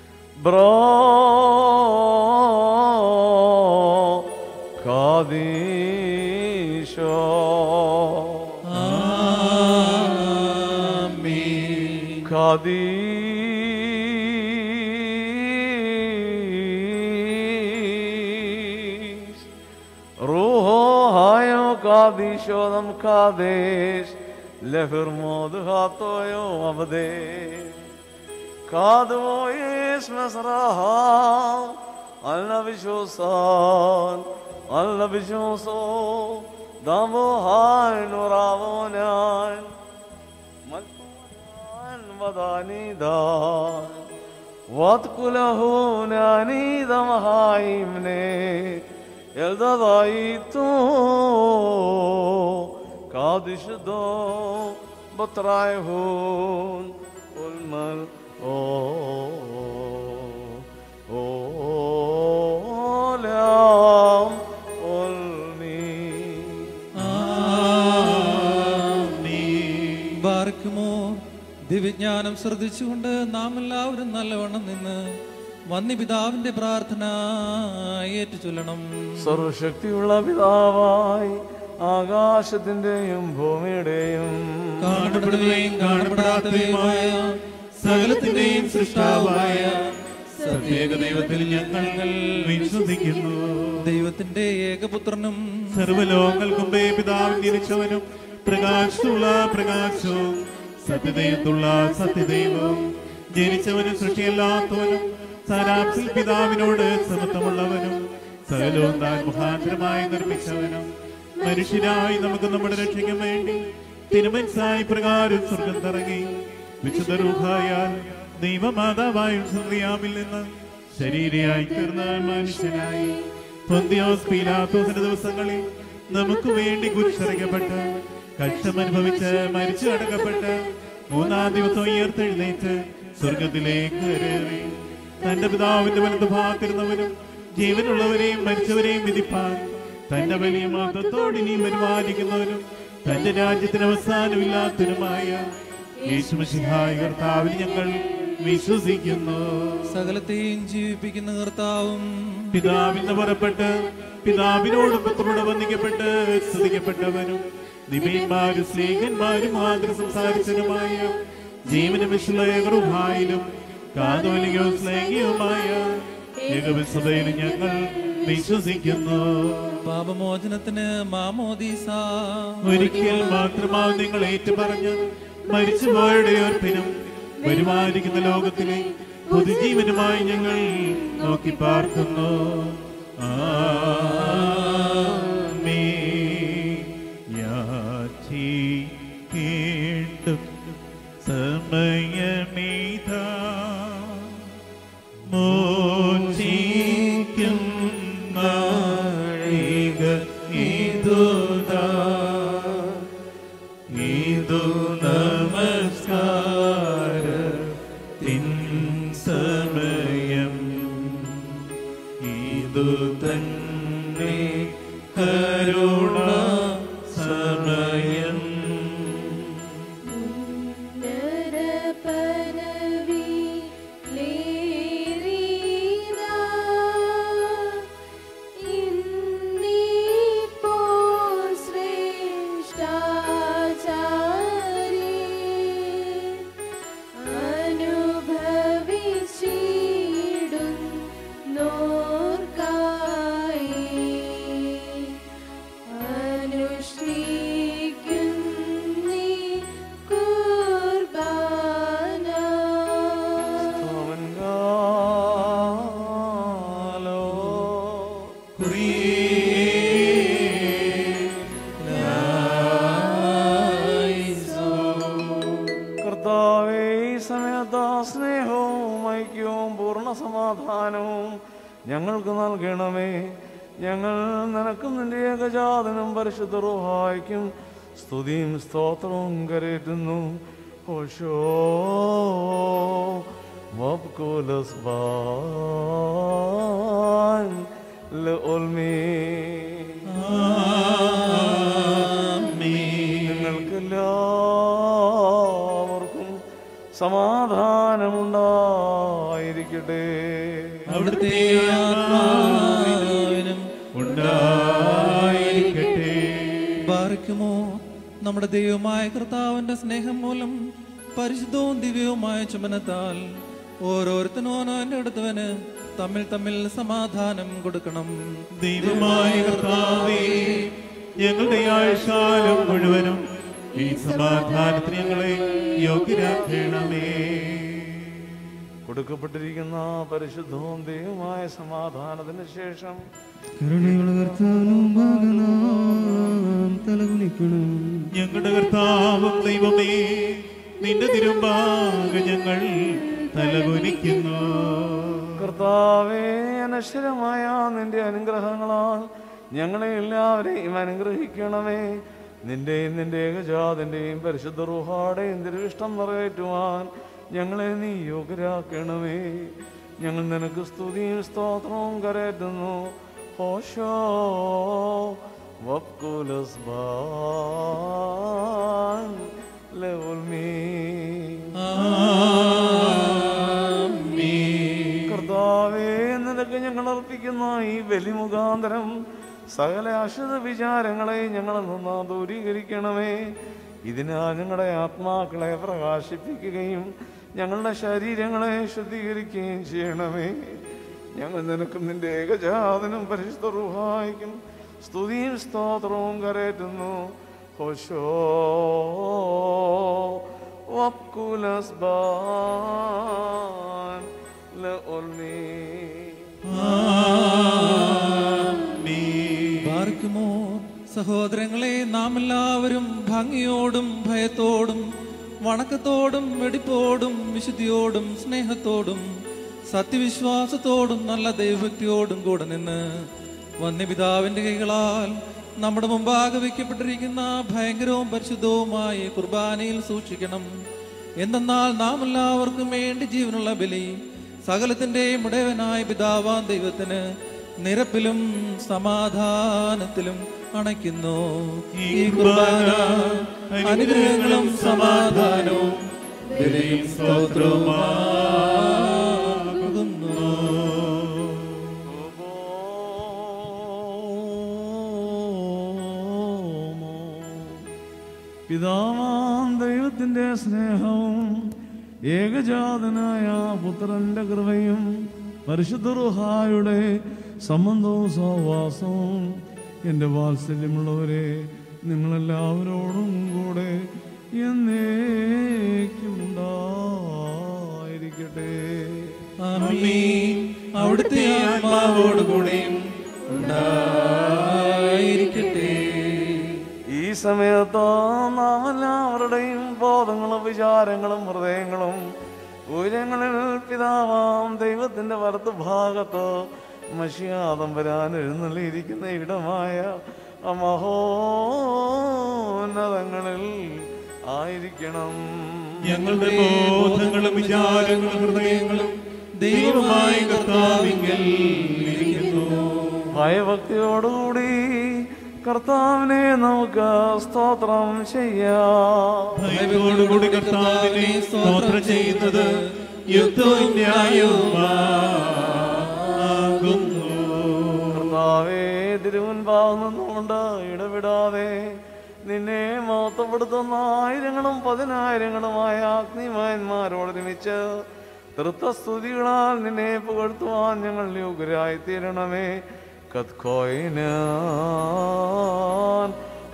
Speaker 1: Bro Kadisho Kadish Ruho hayo kadisho dam kadesh Lefir mod hatoyo abde Kadvo is mesraha Alna vishosan alla visioso davo hai noravonai malkuan vadani da wat kulahu nani damahaimne eldadaitu kadish do batraihun ulmal o olam ulmi
Speaker 4: ബാർക്കുമോ ദിവ്യജ്ഞാനം ശ്രദ്ധിച്ചുകൊണ്ട് നാം എല്ലാവരും നല്ലവണ്ണം നിന്ന് വന്യപിതാവിന്റെ പ്രാർത്ഥന ഏറ്റുചൊല്ലണം
Speaker 1: സർവശക്തിയുള്ള പിതാവായി ആകാശത്തിന്റെയും ഭൂമിയുടെയും
Speaker 2: കാണപ്പെടുകയും കാണപ്പെടാത്തവയുമായ സകലത്തിന്റെയും സൃഷ്ടാവായ സത്യേക ദൈവത്തിൽ ഞങ്ങൾ വിശ്വസിക്കുന്നു
Speaker 4: ദൈവത്തിന്റെ ഏകപുത്രനും
Speaker 2: സർവലോകങ്ങൾക്കുമ്പേ പിതാവ് ജനിച്ചവനും പ്രകാശമുള്ള പ്രകാശവും സത്യദൈവത്തുള്ള സത്യദൈവവും ജനിച്ചവനും സൃഷ്ടിയല്ലാത്തവനും സാരാപ്സിൽ പിതാവിനോട് സമത്വമുള്ളവനും സകലവും താൻ മുഖാന്തരമായി നിർമ്മിച്ചവനും മനുഷ്യരായി നമുക്ക് നമ്മുടെ രക്ഷയ്ക്കും വേണ്ടി തിരുമൻസായി പ്രകാരം സ്വർഗം തിറങ്ങി വിശുദ്ധ റൂഹായാൽ ദൈവമാതാവായ ശ്രീയാമിൽ നിന്ന് ശരീരയായി തീർന്ന മനുഷ്യനായി പൊന്തിയോസ് പീലാത്തോസിന്റെ ദിവസങ്ങളിൽ നമുക്ക് വേണ്ടി കുരിശിറക്കപ്പെട്ട് കഷ്ടം അനുഭവിച്ച് മരിച്ചു അടക്കപ്പെട്ട് മൂന്നാം ദിവസം ഉയർത്തെഴുന്നേറ്റ് സ്വർഗത്തിലേക്ക് കയറി തന്റെ പിതാവിന്റെ വലത്ത് ഭാഗത്തിരുന്നവനും ജീവനുള്ളവരെയും മരിച്ചവരെയും വിധിപ്പാൻ തന്റെ വലിയ മതത്തോട് ഇനിയും പരിപാലിക്കുന്നവനും തന്റെ രാജ്യത്തിന് അവസാനമില്ലാത്തവനുമായ യേശുമശിഹായ കർത്താവിൽ ഞങ്ങൾ വിശ്വസിക്കുന്നു
Speaker 4: സകലത്തെയും ജീവിപ്പിക്കുന്ന കർത്താവും
Speaker 2: പിതാവിന്ന് പുറപ്പെട്ട് പിതാവിനോട് പുത്രനോട് വന്ദിക്കപ്പെട്ട് സ്തുതിക്കപ്പെട്ടവനും നിബിയന്മാരും സ്നേഹന്മാരും മാതൃ സംസാരിച്ചനുമായ ജീവന വിശ്ലേഖറുഹായിലും കാതോലികവും സ്നേഹിയുമായ ഏകവിശ്വതയിലും ഞങ്ങൾ വിശ്വസിക്കുന്നു
Speaker 4: പാപമോചനത്തിന് മാമോദീസ
Speaker 2: ഒരിക്കൽ മാത്രമാവും നിങ്ങൾ ഏറ്റുപറഞ്ഞ് മരിച്ചുപോയുടെ ഓർപ്പിനും വരുമാനിക്കുന്ന ലോകത്തിലെ പുതുജീവനുമായി ഞങ്ങൾ നോക്കി പാർക്കുന്നു കേട്ടും സമയമേതാ മോചിക്കും നാഴിക ഇതുതാ ഇതു നമസ്കാര തിൻ സമയം ഇതു തന്നെ കരുണ സമയം
Speaker 1: കർത്താവേ ഈ സമയത്ത് സ്നേഹവും ഐക്യവും പൂർണ്ണ സമാധാനവും ഞങ്ങൾക്ക് നൽകണമേ ഞങ്ങൾ നിനക്കും നിന്റെ ഏകജാതനും പരിശുദ്ധ റുഹായിക്കും സ്തുതിയും സ്തോത്രവും കരേറ്റുന്നു ഓഷോ വബ്കുലസ് ബാൻ ലഉൽമീ നിങ്ങൾക്കെല്ലാവർക്കും സമാധാനമുണ്ടായിരിക്കട്ടെ
Speaker 4: അവിടുത്തെ ആത്മാവിനും
Speaker 2: ഉണ്ടായിരിക്കട്ടെ
Speaker 4: ബാറിക്കുമോ നമ്മുടെ ദൈവമായ കർത്താവിന്റെ സ്നേഹം മൂലം പരിശുദ്ധവും ദിവ്യവുമായ ചുമനത്താൽ ഓരോരുത്തനും അവന്റെ അടുത്തവന് തമ്മിൽ തമ്മിൽ സമാധാനം കൊടുക്കണം
Speaker 2: ദൈവമായ കർത്താവേ ഞങ്ങളുടെ ആയുഷ്കാലം മുഴുവനും ഈ സമാധാനത്തിന് ഞങ്ങളെ യോഗ്യരാക്കണമേ
Speaker 1: കൊടുക്കപ്പെട്ടിരിക്കുന്ന പരിശുദ്ധവും ദൈവമായ സമാധാനത്തിന് ശേഷം
Speaker 3: കരുണയുള്ള കർത്താവിനുമ്പാകെ നാം തലകുനിക്കണം
Speaker 2: ഞങ്ങളുടെ കർത്താവും ദൈവമേ നിന്റെ തിരുമ്പാകെ ഞങ്ങൾ തലകുനിക്കുന്നു
Speaker 1: കർത്താവേ അനശ്വരമായ നിന്റെ അനുഗ്രഹങ്ങളാൽ ഞങ്ങളെ എല്ലാവരെയും അനുഗ്രഹിക്കണമേ നിന്റെയും നിന്റെ ഏകജാതിൻ്റെയും പരിശുദ്ധ റുഹാടെയും തിരുവിഷ്ടം നിറവേറ്റുവാൻ ഞങ്ങളെ നീ യോഗ്യരാക്കണമേ ഞങ്ങൾ നിനക്ക് സ്തുതിയും സ്തോത്രവും കരയറ്റുന്നു ഹോഷോ വക്കുലസ് കർത്താവേ നിനക്ക് ഞങ്ങൾ അർപ്പിക്കുന്ന ഈ ബലി മുഖാന്തരം സകല അശുദ്ധ വിചാരങ്ങളെ ഞങ്ങൾ നിന്ന് ദൂരീകരിക്കണമേ ഇതിനാൽ ഞങ്ങളുടെ ആത്മാക്കളെ പ്രകാശിപ്പിക്കുകയും ഞങ്ങളുടെ ശരീരങ്ങളെ ശുദ്ധീകരിക്കുകയും ചെയ്യണമേ ഞങ്ങൾ നിനക്കും നിന്റെ ഏകജാതനും പരിശുദ്ധ റുഹായിക്കും സ്തുതിയും സ്തോത്രവും കരയറ്റുന്നു ഹോശോ വക്കുലസ്ബാൻ ലഉൽമീ
Speaker 4: പാർക്കുമോ സഹോദരങ്ങളെ നാം എല്ലാവരും ഭംഗിയോടും ഭയത്തോടും വണക്കത്തോടും വെടിപ്പോടും വിശുദ്ധിയോടും സ്നേഹത്തോടും സത്യവിശ്വാസത്തോടും നല്ല ദൈവഭക്തിയോടും കൂടെ നിന്ന് വന്യപിതാവിന്റെ കൈകളാൽ നമ്മുടെ മുമ്പാകെ വയ്ക്കപ്പെട്ടിരിക്കുന്ന ഭയങ്കരവും പരിശുദ്ധവുമായ കുർബാനയിൽ സൂക്ഷിക്കണം എന്തെന്നാൽ നാം എല്ലാവർക്കും വേണ്ടി ജീവനുള്ള ബലി സകലത്തിന്റെയും ഉടയവനായ പിതാവാൻ ദൈവത്തിന് നിരപ്പിലും സമാധാനത്തിലും അണയ്ക്കുന്നു ഈ കുർബാന അനുഗ്രഹങ്ങളും സമാധാനവും ബലിയും സ്തോത്രവുമാകുന്നു
Speaker 1: പിതാവാം ദൈവത്തിന്റെ സ്നേഹവും ഏകജാതനായ പുത്രന്റെ കൃപയും പരിശുദ്ധ റുഹായുടെ സംബന്ധവും സഹവാസവും എൻ്റെ വാത്സല്യമുള്ളവരെ നിങ്ങളെല്ലാവരോടും കൂടെ എന്നേക്കും ഉണ്ടായിരിക്കട്ടെ
Speaker 4: ആമീൻ അവിടുത്തെ ആത്മാവോടുകൂടെയും ഉണ്ടായിരിക്കട്ടെ
Speaker 1: ഈ സമയത്ത് നാം എല്ലാവരുടെയും ബോധങ്ങളും വിചാരങ്ങളും ഹൃദയങ്ങളും ഉയരങ്ങളിൽ പിതാവാം ദൈവത്തിന്റെ വലത്ത് ഭാഗത്ത് മഷിയാതം വരാൻ എഴുന്നള്ളിയിരിക്കുന്ന ഇടമായ മഹോന്നതങ്ങളിൽ ആയിരിക്കണം
Speaker 2: ഞങ്ങളുടെ ബോധങ്ങളും വിചാരങ്ങളും ഹൃദയങ്ങളും ദൈവമായ കർത്താവിങ്കൽ ഇരിക്കുന്നു
Speaker 1: ഭയഭക്തിയോടുകൂടി കർത്താവിനെ നമുക്ക് സ്തോത്രം ചെയ്യാം
Speaker 2: ഭയത്തോടുകൂടി കർത്താവിനെ സ്തോത്രം ചെയ്യുന്നത് യുദ്ധവും ന്യായവുമാകുന്നു
Speaker 1: കർത്താവേ തിരുമുൻപാകു നിന്നുകൊണ്ട് ഇടവിടാതെ നിന്നെ മഹത്വപ്പെടുത്തുന്ന ആയിരങ്ങളും പതിനായിരങ്ങളുമായ അഗ്നിമാന്മാരോടൊരുമിച്ച് തൃത്വസ്തുതികളാൽ നിന്നെ പുകഴ്ത്തുവാൻ ഞങ്ങൾ യോഗ്യരായി തീരണമേ കത്കോയിനാൻ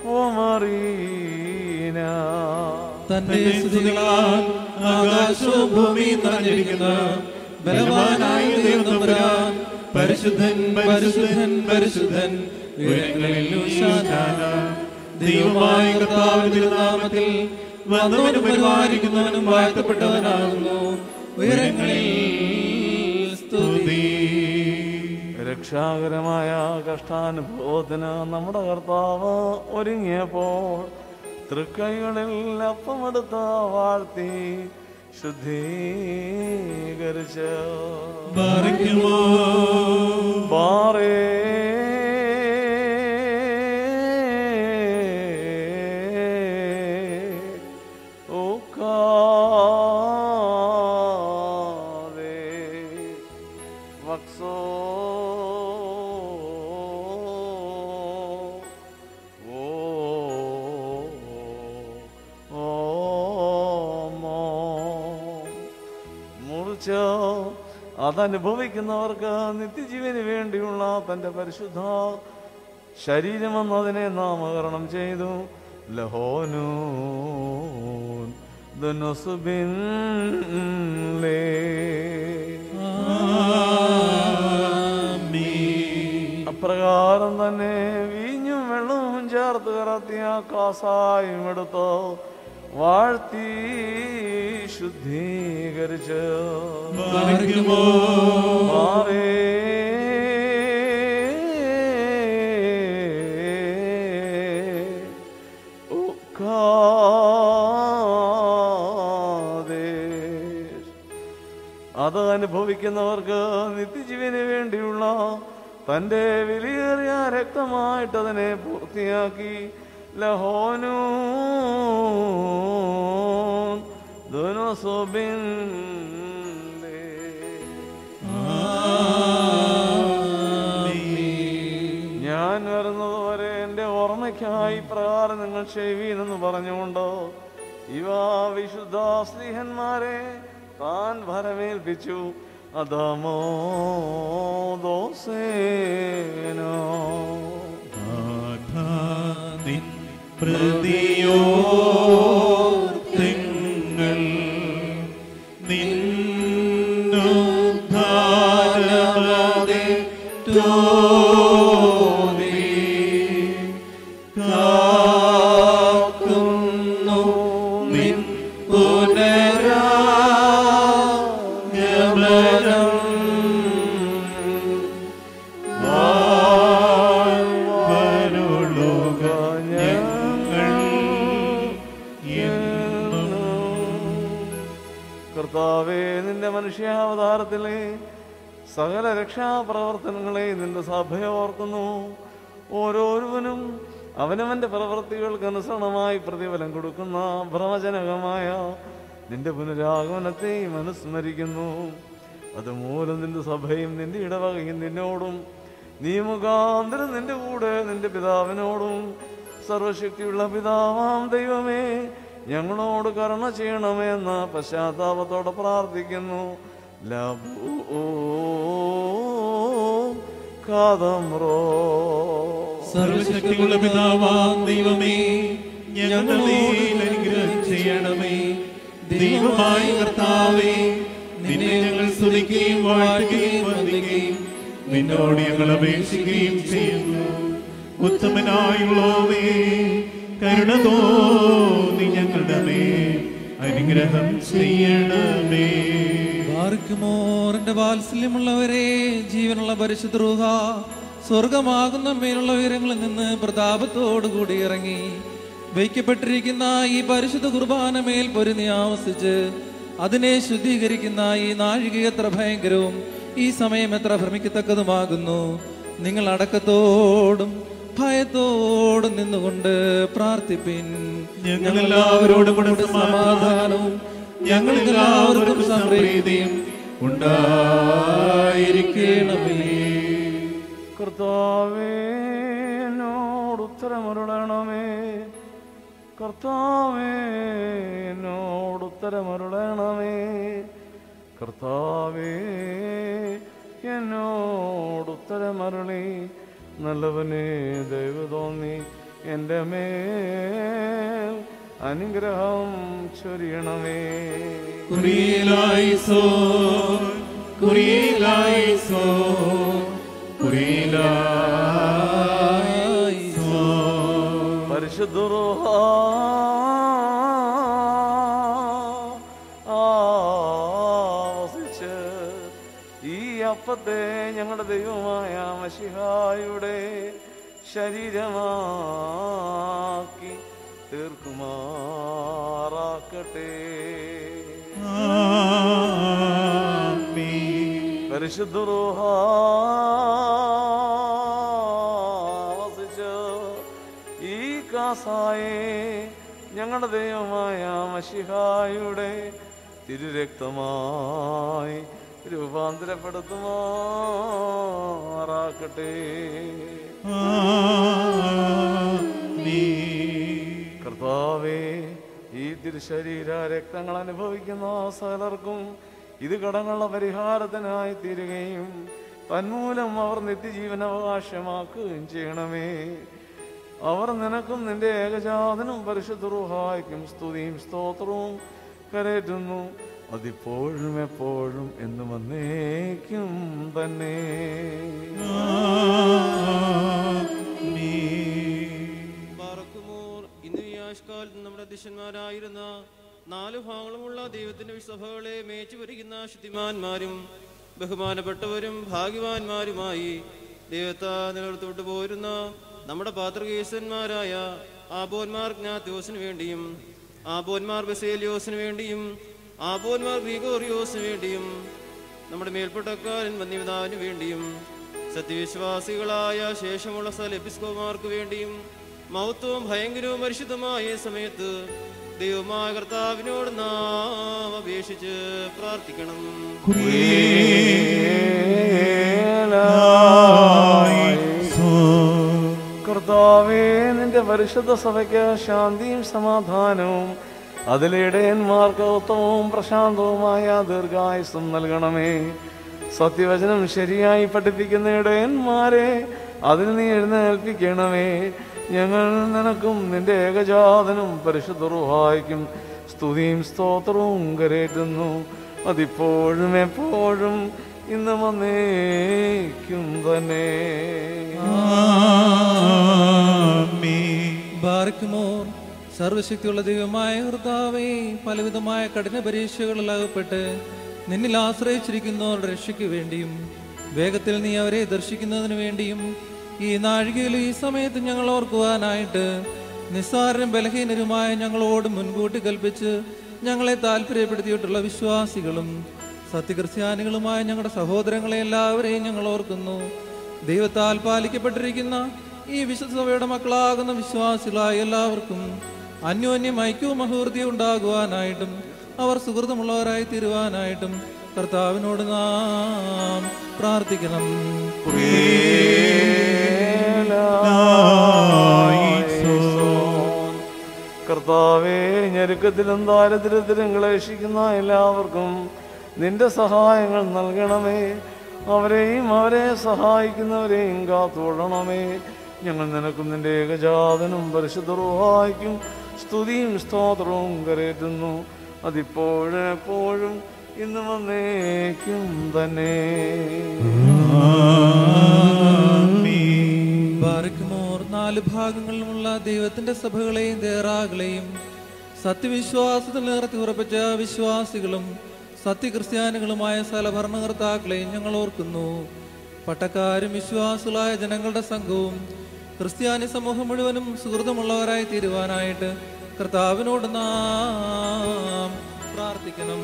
Speaker 1: ഓമറീന
Speaker 4: തന്റെ സ്തുതികളാൽ ആകാശവും ഭൂമിയും നിറഞ്ഞിരിക്കുന്ന ബലവാനായ ദൈവം തമ്പുരാൻ പരിശുദ്ധൻ പരിശുദ്ധൻ പരിശുദ്ധൻ ഉയരങ്ങളിൽ ഉശാന. ദൈവമായ കർത്താവിന്റെ തിരുനാമത്തിൽ വന്നവനും പരിപാലിക്കുന്നവനും വാഴ്ത്തപ്പെട്ടവനാകുന്നു ഉയരങ്ങളിൽ സ്തുതി
Speaker 1: രക്ഷാകരമായ കഷ്ടാനുഭവത്തിന് നമ്മുടെ കർത്താവ് ഒരുങ്ങിയപ്പോൾ തൃക്കൈകളിൽ അപ്പമെടുത്ത് വാഴ്ത്തി ശുദ്ധീകരിച്ച്
Speaker 2: ബാധിക്കുമോ
Speaker 1: ബാറേ ഓക്കാതെ വക്സോ ഓ ഓമോ മുറിച്ച് അതനുഭവിക്കുന്നവർക്ക് നിത്യജീവന് വേണ്ടിയുള്ള തൻ്റെ പരിശുദ്ധ ശരീരമെന്നതിനെ നാമകരണം ചെയ്തു ലഹോനൂൻ ദുനുസുബിൻ ലേ കാസായും എടുത്ത് വാഴ്ത്തി ശുദ്ധീകരിച്ച്
Speaker 4: പാലിക്കുമോ
Speaker 1: മാറേ അത് അനുഭവിക്കുന്നവർക്ക് നിത്യജീവന് വേണ്ടിയുള്ള തൻ്റെ വിലയേറിയ രക്തമായിട്ട് അതിനെ പൂർത്തിയാക്കി ലഹോനു ഞാൻ വരുന്നതുവരെ എൻ്റെ ഓർമ്മയ്ക്കായി പ്രകാരം നിങ്ങൾ ചെയ്വീനെന്ന് പറഞ്ഞുകൊണ്ട് ഇവ വിശുദ്ധ സ്ത്രീഹന്മാരെ താൻ ഭരമേൽപ്പിച്ചു അതമോ ദോസേനോ
Speaker 2: നിൻ പ്രതിയോ തിങ്ങൾ നിന്നുദ്ധാരമതെ തോന്നി കാക്കുന്നു നിൻ പുനരാഗമനം വാഴ്വരുളുക ഞങ്ങൾ എന്നും
Speaker 1: കർത്താവേ നിന്റെ മനുഷ്യാവതാരത്തിലെ സകല രക്ഷാപ്രവർത്തനങ്ങളെ നിന്റെ സഭയെ ഓർക്കുന്നു ഓരോരുവനും അവനവന്റെ പ്രവൃത്തികൾക്ക് അനുസരണമായി പ്രതിഫലം കൊടുക്കുന്ന ഭ്രമജനകമായ നിന്റെ പുനരാഗമനത്തെയും അനുസ്മരിക്കുന്നു അതുമൂലം നിന്റെ സഭയും നിന്റെ ഇടവകയും നിന്നോടും നീ മുഖാന്തരം നിന്റെ കൂടെ നിന്റെ പിതാവിനോടും സർവശക്തിയുള്ള പിതാവാം ദൈവമേ ഞങ്ങളോട് കരുണ ചെയ്യണമേ എന്ന് പശ്ചാത്താപത്തോടെ പ്രാർത്ഥിക്കുന്നു ലഭൂ കാതമ്രോ
Speaker 2: സർവശക്തിയുള്ള പിതാവാം ദൈവമേ ഞങ്ങളുടെ മേൽ അനുഗ്രഹം ചെയ്യണമേ ദൈവമായ കർത്താവേ നിന്നെ ഞങ്ങൾ സ്തുതിക്കുകയും വാഴ്ത്തുകയും വന്ദിക്കുകയും നിന്നോട് ഞങ്ങൾ അപേക്ഷിക്കുകയും ചെയ്യുന്നു ഉത്തമനായുള്ളവേ കരുണ തോന്നി ഞങ്ങളുടെ മേൽ അനുഗ്രഹം ചെയ്യണമേ
Speaker 4: ബാർക്കുമോറിന്റെ വാത്സല്യമുള്ളവരെ ജീവനുള്ള പരിശുദ്ധ റൂഹ സ്വർഗമാകുന്ന മേലുള്ള ഉയരങ്ങളിൽ നിന്ന് പ്രതാപത്തോടുകൂടി ഇറങ്ങി വയ്ക്കപ്പെട്ടിരിക്കുന്ന ഈ പരിശുദ്ധ കുർബാന മേൽ പൊരുന്നി ആവസിച്ച് അതിനെ ശുദ്ധീകരിക്കുന്ന ഈ നാഴിക എത്ര ഭയങ്കരവും ഈ സമയം എത്ര ഭ്രമിക്കത്തക്കതുമാകുന്നു നിങ്ങൾ അടക്കത്തോടും ഭയത്തോടും നിന്നുകൊണ്ട് പ്രാർത്ഥിപ്പിൻ
Speaker 2: ഞങ്ങൾ എല്ലാവരോടും കൂടെ
Speaker 4: സമാധാനവും ഞങ്ങൾ എല്ലാവർക്കും സംപ്രീതിയും
Speaker 2: ഉണ്ടായിരിക്കണമേ
Speaker 1: കർത്താവേ എന്നോട് ഉത്തരമരുളണമേ കർത്താവേ എന്നോട് ഉത്തരമരുളണമേ കർത്താവേ എന്നോട് ഉത്തരമരുളി നല്ലവനെ ദൈവ തോന്നി എൻ്റെ മേൽ അനുഗ്രഹം ചൊരിയണമേ
Speaker 2: കുറിയിലായിസോ കുറിയിലായിസോ കുറിയിലായിസോ
Speaker 1: പരിശുദ്ധ റൂഹ ആവസിച്ച് ഈ അപ്പത്തെ ഞങ്ങളുടെ ദൈവമായ മഷിഹായുടെ ശരീരമാക്കി തീർക്കുമാറാക്കട്ടെ
Speaker 2: ആമീൻ
Speaker 1: പരിശുദ്ധ റൂഹ വസിച്ച് ഈ കാസായെ ഞങ്ങളുടെ ദൈവമായ മഷിഹായുടെ തിരുരക്തമായി രൂപാന്തരപ്പെടുത്തുമാറാക്കട്ടെ
Speaker 2: ആമീൻ
Speaker 1: കർത്താവേ ഈ തിരുശരീര രക്തങ്ങൾ അനുഭവിക്കുന്ന സകലർക്കും ഇത് കടങ്ങളുടെ പരിഹാരത്തിനായി തീരുകയും തന്മൂലം അവർ നിത്യജീവൻ അവകാശമാക്കുകയും ചെയ്യണമേ അവർ നിനക്കും നിന്റെ ഏകജാതനും പരിശുദ്ധ റൂഹായ്ക്കും സ്തുതിയും സ്തോത്രവും കരേറ്റുന്നു അതിപ്പോഴും എപ്പോഴും എന്നും വന്നേക്കും തന്നെ
Speaker 2: ആമീൻ
Speaker 4: ബാറക്കുമോർ
Speaker 5: പുരുഷന്മാരായിരുന്ന നാല് ഭാഗങ്ങളുമുള്ള ദൈവത്തിന്റെ വിസഭകളെ മേച്ചു വരിക്കുന്ന ശുദ്ധിമാന്മാരും ബഹുമാനപ്പെട്ടവരും ഭാഗ്യവാന്മാരുമായി ദൈവത്താ നിലനിർത്തോട്ട് പോരുന്ന നമ്മുടെ പാത്രകേസന്മാരായ ആബോന്മാർ ജ്ഞാത്യോസിന് വേണ്ടിയും ആബോന്മാർ ബസേലിയോസിന് വേണ്ടിയും ആബോന്മാർ ഗ്രീഗോറിയോസിന് വേണ്ടിയും നമ്മുടെ മേൽപ്പെട്ടക്കാരൻ വന്യപിതാവിന് വേണ്ടിയും സത്യവിശ്വാസികളായ ശേഷമുള്ള സ്ഥല എപ്പിസ്കോമാർക്ക് വേണ്ടിയും മൗത്വവും ഭയങ്കരവും പരിശുദ്ധമായ ഈ സമയത്ത് ദൈവമായ കർത്താവിനോട് നാം അപേക്ഷിച്ച് പ്രാർത്ഥിക്കണം
Speaker 1: കർത്താവേ നിന്റെ പരിശുദ്ധ സഭയ്ക്ക് ശാന്തിയും സമാധാനവും അതിലെ ഇടയന്മാർക്ക് ഉത്തമവും പ്രശാന്തവുമായ ദീർഘായുസും നൽകണമേ സത്യവചനം ശരിയായി പഠിപ്പിക്കുന്ന ഇടയന്മാരെ അതിന് നീ എഴുന്നേൽപ്പിക്കണമേ ഞങ്ങൾ നിനക്കും നിന്റെ ഏകജാതനും പരിശുദ്ധ റുഹായിക്കും സ്തുതിയും സ്തോത്രവും കരേറ്റുന്നു അതിപ്പോഴും എപ്പോഴും ഇന്ന് വന്നേക്കും തന്നെ
Speaker 4: ബാർക്കുമോർ സർവശക്തിയുള്ള ദൈവമായ കർത്താവേ പലവിധമായ കഠിന പരീക്ഷകളിൽ അകപ്പെട്ട് നിന്നിൽ ആശ്രയിച്ചിരിക്കുന്നവരുടെ രക്ഷയ്ക്ക് വേണ്ടിയും വേഗത്തിൽ നീ അവരെ ദർശിക്കുന്നതിന് വേണ്ടിയും ഈ നാഴികയിലും ഈ സമയത്ത് ഞങ്ങൾ ഓർക്കുവാനായിട്ട് നിസ്സാരനും ബലഹീനരുമായ ഞങ്ങളോട് മുൻകൂട്ടി കൽപ്പിച്ച് ഞങ്ങളെ താല്പര്യപ്പെടുത്തിയിട്ടുള്ള വിശ്വാസികളും സത്യക്രിസ്ത്യാനികളുമായ ഞങ്ങളുടെ സഹോദരങ്ങളെ എല്ലാവരെയും ഞങ്ങൾ ഓർക്കുന്നു ദൈവത്താൽ പാലിക്കപ്പെട്ടിരിക്കുന്ന ഈ വിശുദ്ധ സഭയുടെ മക്കളാകുന്ന വിശ്വാസികളായ എല്ലാവർക്കും അന്യോന്യം ഐക്യവും അഭിവൃദ്ധിയും ഉണ്ടാകുവാനായിട്ടും അവർ സുഹൃതമുള്ളവരായി തീരുവാനായിട്ടും കർത്താവിനോട് നാം പ്രാർത്ഥിക്കണം
Speaker 1: കർത്താവേ ഞെരുക്കത്തിലും ദാരിദ്ര്യത്തിലും ക്ലേശിക്കുന്ന എല്ലാവർക്കും നിന്റെ സഹായങ്ങൾ നൽകണമേ അവരെയും അവരെ സഹായിക്കുന്നവരെയും കാത്തുകൊള്ളണമേ ഞങ്ങൾ നിനക്കും നിന്റെ ഏകജാതനും പരിശുദ്ധ റുഹായിക്കും സ്തുതിയും സ്തോത്രവും കരേറ്റുന്നു അതിപ്പോഴും എപ്പോഴും ഇന്ന് വന്നേക്കും തന്നെ
Speaker 4: ബാരക്കുമോർ നാല് ഭാഗങ്ങളിലുമുള്ള ദൈവത്തിന്റെ സഭകളെയും ദേറാകളെയും സത്യവിശ്വാസത്തിൽ നിർത്തി ഉറപ്പിച്ച വിശ്വാസികളും സത്യക്രിസ്ത്യാനികളുമായ സ്ഥലഭരണകർത്താക്കളെയും ഞങ്ങൾ ഓർക്കുന്നു പട്ടക്കാരും വിശ്വാസികളായ ജനങ്ങളുടെ സംഘവും ക്രിസ്ത്യാനി സമൂഹം മുഴുവനും സുഹൃതമുള്ളവരായി തീരുവാനായിട്ട് കർത്താവിനോട് നാം പ്രാർത്ഥിക്കണം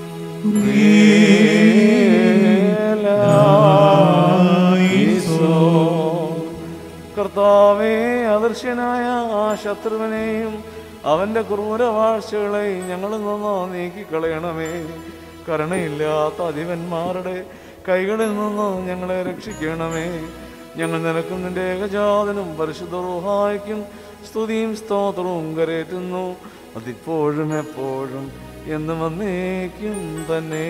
Speaker 1: കർത്താവേ അദർശ്യനായ ആ ശത്രുവിനെയും അവന്റെ ക്രൂരവാഴ്ചകളെയും ഞങ്ങൾ നിന്ന് നീക്കിക്കളയണമേ കരുണയില്ലാത്ത അധിപന്മാരുടെ കൈകളിൽ നിന്ന് ഞങ്ങളെ രക്ഷിക്കണമേ ഞങ്ങൾ നിനക്കും നിന്റെ ഏകജാതനും പരിശുദ്ധ റൂഹായിക്കും സ്തുതിയും സ്തോത്രവും കരേറ്റുന്നു അതിപ്പോഴും എപ്പോഴും എന്ന് വന്നേക്കും തന്നെ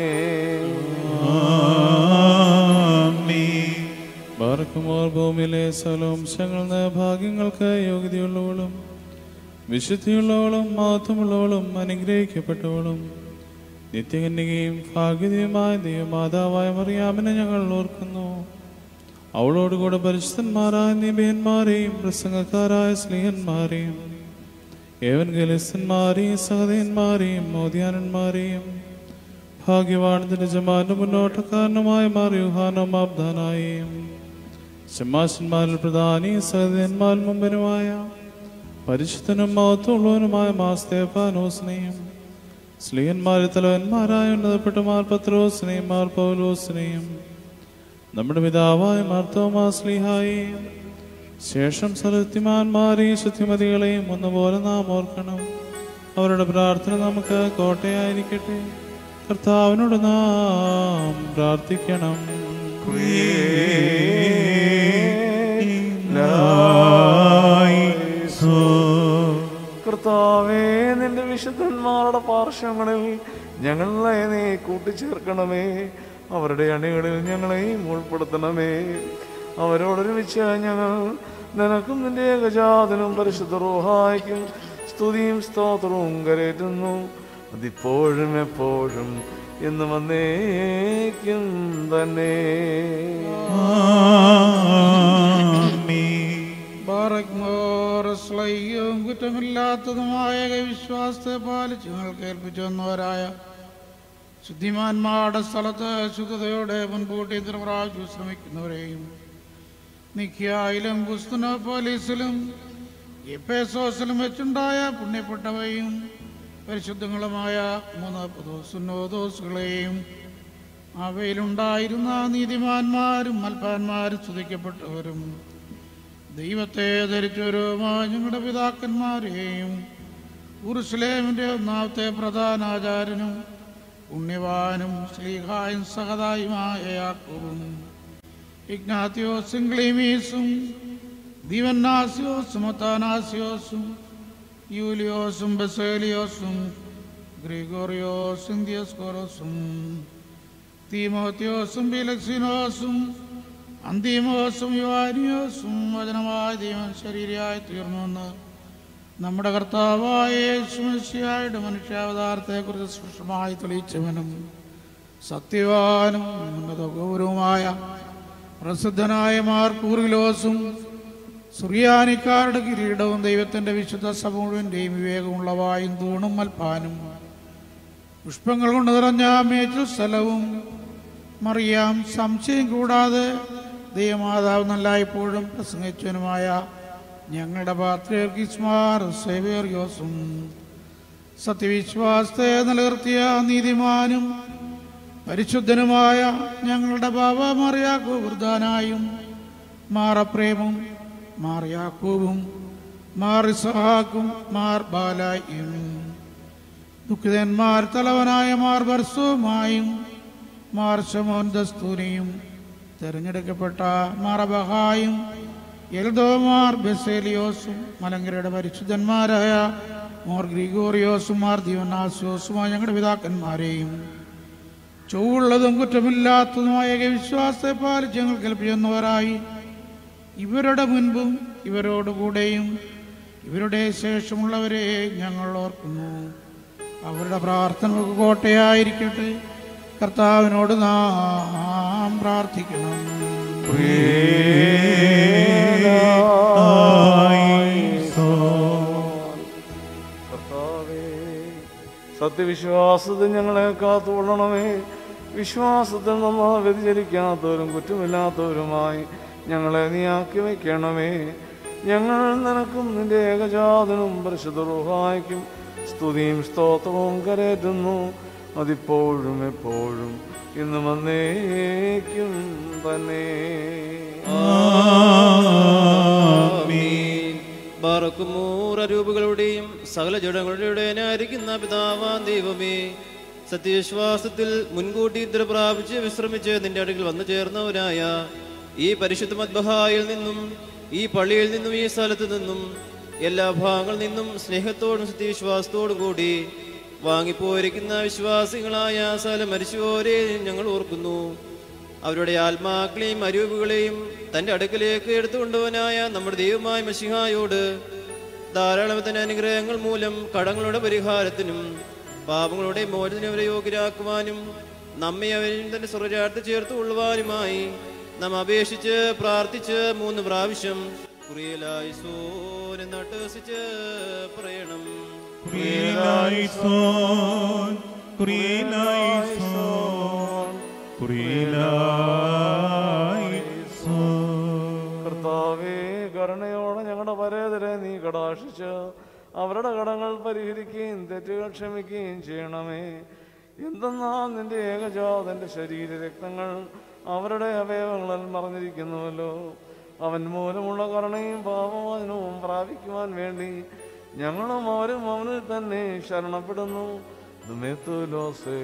Speaker 2: ബാർക്കുമോർ ഭൂമിയിലെ സലോംശങ്ങൾ ഭാഗ്യങ്ങൾക്ക് യോഗ്യതയുള്ളവളും വിശുദ്ധിയുള്ളവളും മഹത്വമുള്ളവളും അനുഗ്രഹിക്കപ്പെട്ടവളും നിത്യകന്യകയും ഭാഗ്യതയുമായ ദൈവമാതാവായ മറിയാമിനെ ഞങ്ങൾ ഓർക്കുന്നു അവളോടുകൂടെ പരിശുദ്ധന്മാരായ നിബിയന്മാരെയും പ്രസംഗക്കാരായ സ്നേഹന്മാരെയും ഏവൻ ഗലസ്തന്മാരെയും സഹതയന്മാരെയും മോദ്യാനന്മാരെയും ഭാഗ്യവാണത്തിന്റെ ജമാന്റെ മുന്നോട്ടക്കാരനുമായ മാറിയുഹാനോ മാബ്ദാനായും ശമാശന്മാരിൽ പ്രധാനിയും സഹതന്മാരിൽ മുമ്പനുമായ പരിശുദ്ധനും മഹത്വമുള്ളവനുമായ മാസ്തേഫാനോസിനെയും സ്ലീഹന്മാരിൽ തലവന്മാരായ ഉന്നതപ്പെട്ട മാർ പത്രോസിനെയും മാർ പൗലോസിനെയും നമ്മുടെ പിതാവായ മാർത്തോമാ സ്ലീഹായെയും ശേഷം സത്യമാന്മാരെയും ശുദ്ധിമതികളെയും ഒന്നുപോലെ നാം ഓർക്കണം അവരുടെ പ്രാർത്ഥന നമുക്ക് കോട്ടയായിരിക്കട്ടെ കർത്താവിനോട് നാം പ്രാർത്ഥിക്കണം
Speaker 1: കർത്താവേ നിന്റെ വിശുദ്ധന്മാരുടെ പാർശ്വങ്ങളിൽ ഞങ്ങളെ നീ കൂട്ടിച്ചേർക്കണമേ അവരുടെ അണികളിൽ ഞങ്ങളെയും ഉൾപ്പെടുത്തണമേ അവരോടൊരുമിച്ച് ഞങ്ങൾ നിനക്കും നിന്റെ ഏകജാതനും പരിശുദ്ധ റൂഹായിക്കും സ്തുതിയും സ്തോത്രവും കരേറ്റുന്നു അതിപ്പോഴും എപ്പോഴും എന്ന് വന്നേക്കും തന്നെ
Speaker 6: Barak Mor നിർവൈകവും കുറ്റമില്ലാത്തതുമായ വിശ്വാസത്തെ പാലിച്ച് ഞങ്ങൾ കേൾപ്പിച്ചു വന്നവരായ ശുദ്ധിമാന്മാരുടെ സ്ഥലത്ത് ശുദ്ധതയോടെ മുൻകൂട്ടി നിർപ്രാവശ്യം ശ്രമിക്കുന്നവരെയും നിഖ്യായിലും പോലീസിലും എപ്പേസോസിലും വെച്ചുണ്ടായ പുണ്യപ്പെട്ടവയും പരിശുദ്ധങ്ങളുമായ മൂന്ന് സുന്നോദോസുകളെയും അവയിലുണ്ടായിരുന്ന നീതിമാന്മാരും മൽപ്പാന്മാരും സ്തുതിക്കപ്പെട്ടവരും ദൈവത്തെ ധരിച്ചവരുമായ ഞങ്ങളുടെ പിതാക്കന്മാരെയും ഉറുസ്ലേമിൻ്റെ ഒന്നാമത്തെ പ്രധാനാചാര്യനും പുണ്യവാനും ശ്രീഹായും സഹതായുമായ യാക്കോബും ഇഗ്നാത്തിയോസും ക്ലീമീസും ദിവന്നാസിയോസും ഒത്താനാസിയോസും യൂലിയോസും ബസേലിയോസും ഗ്രിഗോറിയോസും ദിയസ്കോറോസും തീമോത്തിയോസും ബിലക്സിനോസും അന്തിമോസും യുവാനിയോസും വചനമായ ദൈവം ശരീരമായി തീർന്നുവെന്ന് നമ്മുടെ കർത്താവായ യേശുമസിയായുടെ മനുഷ്യാവതാരത്തെക്കുറിച്ച് സ്പഷ്ടമായി തെളിയിച്ചവനും സത്യവാനും ഉന്നത ഗൗരവമായ പ്രസിദ്ധനായ മാർക്കൂറിലോസും സുറിയാനിക്കാരുടെ കിരീടവും ദൈവത്തിൻ്റെ വിശുദ്ധ സഭ മുഴുവൻ്റെയും വിവേകമുള്ള വായും തൂണും മൽപ്പാനും പുഷ്പങ്ങൾ കൊണ്ട് നിറഞ്ഞ മേച്ചു സ്ഥലവും മറിയാം സംശയം കൂടാതെ ദൈവമാതാവ് നല്ലായ്പ്പോഴും പ്രസംഗിച്ചവനുമായ ഞങ്ങളുടെ പാത്രീർക്കിസ്മാർ സേവേറിയോസും സത്യവിശ്വാസത്തെ നിലനിർത്തിയ നീതിമാനും പരിശുദ്ധനുമായ ഞങ്ങളുടെ ബാബ മറിയാക്കോ വൃദ്ധാനായും മാറപ്രേമും മാർ യാക്കൂബും മാർ ഇസഹാക്കും മാർ ബാലായും ദുഃഖിതന്മാർ തലവനായ മാർ ബർസുമായും മാർ ഷമോൻ ദസ്തൂരിയും തിരഞ്ഞെടുക്കപ്പെട്ട മാറബഹായും എൽദോമാർ ബെസേലിയോസും മലങ്കരയുടെ പരിശുദ്ധന്മാരായ മോർ ഗ്രിഗോറിയോസും മാർ ദിവനാസിയോസുമായ ഞങ്ങളുടെ പിതാക്കന്മാരെയും ചൊവ്വുള്ളതും കുറ്റമില്ലാത്തതുമായ വിശ്വാസത്തെ പാലിച്ച് ഞങ്ങൾ കേൾപ്പിക്കുന്നവരായി ഇവരുടെ മുൻപും ഇവരോടുകൂടെയും ഇവരുടെ ശേഷമുള്ളവരെ ഞങ്ങൾ ഓർക്കുന്നു അവരുടെ പ്രാർത്ഥനകൾക്ക് കോട്ടയായിരിക്കട്ടെ കർത്താവിനോട് നാം പ്രാർത്ഥിക്കണം
Speaker 1: കർത്താവേ, സത്യവിശ്വാസത്തിൽ ഞങ്ങളെ കാത്തുകൊള്ളണമേ വിശ്വാസത്തിൽ നിന്ന് വ്യതിചലിക്കാത്തവരും കുറ്റമില്ലാത്തവരുമായി ഞങ്ങളെ നീയാക്കി വയ്ക്കണമേ ഞങ്ങൾ നിനക്കും നിന്റെ ഏകജാതനും പരിശുദ്ധ റുഹായ്ക്കും സ്തുതിയും സ്തോത്രവും കരേറ്റുന്നു അതിപ്പോഴും എപ്പോഴും ഇന്നും വന്നേക്കും തന്നെ
Speaker 5: ആമീൻ. ബാറക്കുമൂർ അരൂപകളുടെയും സകല ജഡങ്ങളുടെയും ആയിരിക്കുന്ന പിതാവാൻ ദൈവമേ സത്യവിശ്വാസത്തിൽ മുൻകൂട്ടി ഇത്ര പ്രാപിച്ച് വിശ്രമിച്ച് നിന്റെ അടുക്കൽ വന്നു ചേർന്നവരായ ഈ പരിശുദ്ധ മദ്ബഹായിൽ നിന്നും ഈ പള്ളിയിൽ നിന്നും ഈ സ്ഥലത്ത് നിന്നും എല്ലാ ഭാഗങ്ങളിൽ നിന്നും സ്നേഹത്തോടും സത്യവിശ്വാസത്തോടും കൂടി വാങ്ങിപ്പോയിരിക്കുന്ന വിശ്വാസികളായ സകല മരിച്ചുപോരെ ഞങ്ങൾ ഓർക്കുന്നു അവരുടെ ആത്മാക്കളെയും അരൂപുകളെയും തന്റെ അടുക്കലേക്ക് എടുത്തുകൊണ്ടുവനായ നമ്മുടെ ദൈവമായ മഷിഹായോട് ധാരാളം തന്നെ അനുഗ്രഹങ്ങൾ മൂലം കടങ്ങളുടെ പരിഹാരത്തിനും പാപങ്ങളുടെ മോചനം അവരെ യോഗ്യരാക്കുവാനും നമ്മെ അവരിൽ തന്നെ സ്വർഗരാട്ട് ചേർത്ത് കൊള്ളുവാനുമായി നാം അപേക്ഷിച്ച് പ്രാർത്ഥിച്ച് മൂന്ന് പ്രാവശ്യം കുറിയലായി സോനെ നട്ടസിച്ച് പറയണം
Speaker 2: കുറിയിലായിസോൻ, കുറിയിലായിസോൻ, കുറിയിലായിസോൻ.
Speaker 1: കർത്താവേ കരുണയോടെ ഞങ്ങളുടെ പരേതരെ നീ കടാക്ഷിച്ച് അവരുടെ കടങ്ങൾ പരിഹരിക്കുകയും തെറ്റുകൾ ക്ഷമിക്കുകയും ചെയ്യണമേ എന്തെന്നാൽ നിന്റെ ഏകജാതന്റെ ശരീര രക്തങ്ങൾ അവരുടെ അവയവങ്ങളിൽ മറഞ്ഞിരിക്കുന്നുവല്ലോ അവൻ മൂലമുള്ള കരുണയും പാപമോചനവും പ്രാപിക്കുവാൻ വേണ്ടി ഞങ്ങളും അവരും അവനിൽ തന്നെ ശരണപ്പെടുന്നു ദുമേത്തുലോസെ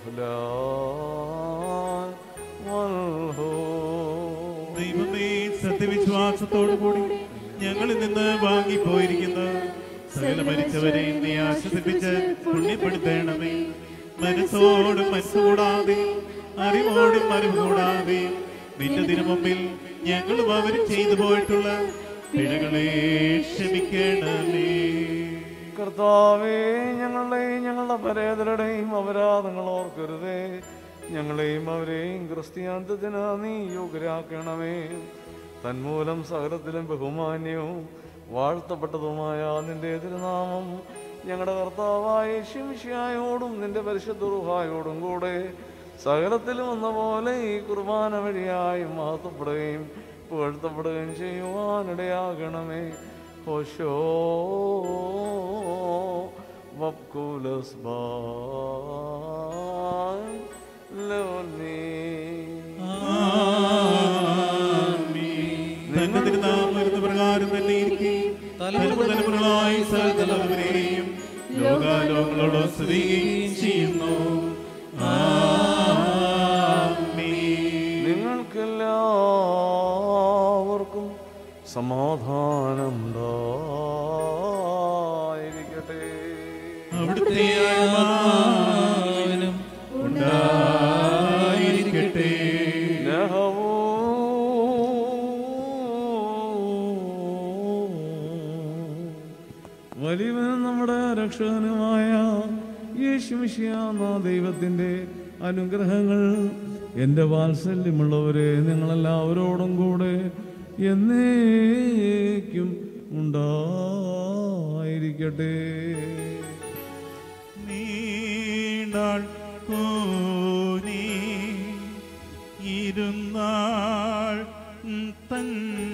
Speaker 1: ഓഫ്ലാൻ വൽഹോ
Speaker 2: ദൈവമേ സത്യവിശ്വാസത്തോടു കൂടി ഞങ്ങളിൽ നിന്ന് വാങ്ങിപ്പോയിരിക്കുന്ന സകല മരിച്ചവരെ നീ ആശ്വസിപ്പിച്ച് പുണ്യപ്പെടുത്തണമേ മനസ്സോടും മനസ്സുകൂടാതെ അറിവോടും അറിവ് കൂടാതെ നിന്റെ ദിനമുമ്പിൽ ഞങ്ങളും അവരും ചെയ്തു പോയിട്ടുള്ള പിഴകളെ ക്ഷമിക്കണമേ
Speaker 1: കർത്താവേ ഞങ്ങളുടെയും ഞങ്ങളുടെ പരേതരുടെയും അപരാധങ്ങൾ ഓർക്കരുതേ ഞങ്ങളെയും അവരെയും ക്രിസ്ത്യാന്തത്തിന് നീ യോഗ്യരാക്കണമേ തന്മൂലം സകലത്തിലും ബഹുമാന്യവും വാഴ്ത്തപ്പെട്ടതുമായ നിന്റെ തിരുനാമം ഞങ്ങളുടെ കർത്താവായ ശിംഷിയായോടും നിന്റെ പരിശുദ്ധ റുഹായോടും കൂടെ സകലത്തിലും എന്ന പോലെ ഈ കുർബാന വഴിയായി മഹത്വപ്പെടുകയും പുകഴ്ത്തപ്പെടുകയും ചെയ്യുവാനിടയാകണമേ ഹോശോ വബ്കുലസ് ബാൻ ലോനീ
Speaker 2: തന്നെ തിരുനാമം വരുന്ന പ്രകാരം തന്നെ ഇരിക്കുകയും തലമുറ തലമുറകളായി സകലവരെയും ലോകാലോകങ്ങളോട് സ്തുതിക്കുകയും ചെയ്യുന്നു ആമേൻ.
Speaker 1: നിങ്ങൾക്കെല്ലാവർക്കും സമാധാനം ഉണ്ടായിരിക്കട്ടെ
Speaker 2: അവിടുത്തെ ആത്മാവിനും ഉണ്ടായിരിക്കട്ടെ
Speaker 1: വലിയവനും നമ്മുടെ രക്ഷകനുമായ യേശുമിഷിയാന്ന ദൈവത്തിൻ്റെ അനുഗ്രഹങ്ങൾ എൻ്റെ വാത്സല്യമുള്ളവരെ നിങ്ങളെല്ലാവരോടും കൂടെ എന്നേക്കും ഉണ്ടായിരിക്കട്ടെ
Speaker 2: നീണ്ടാൾ കോനി ഇരുന്നാൾ തൻ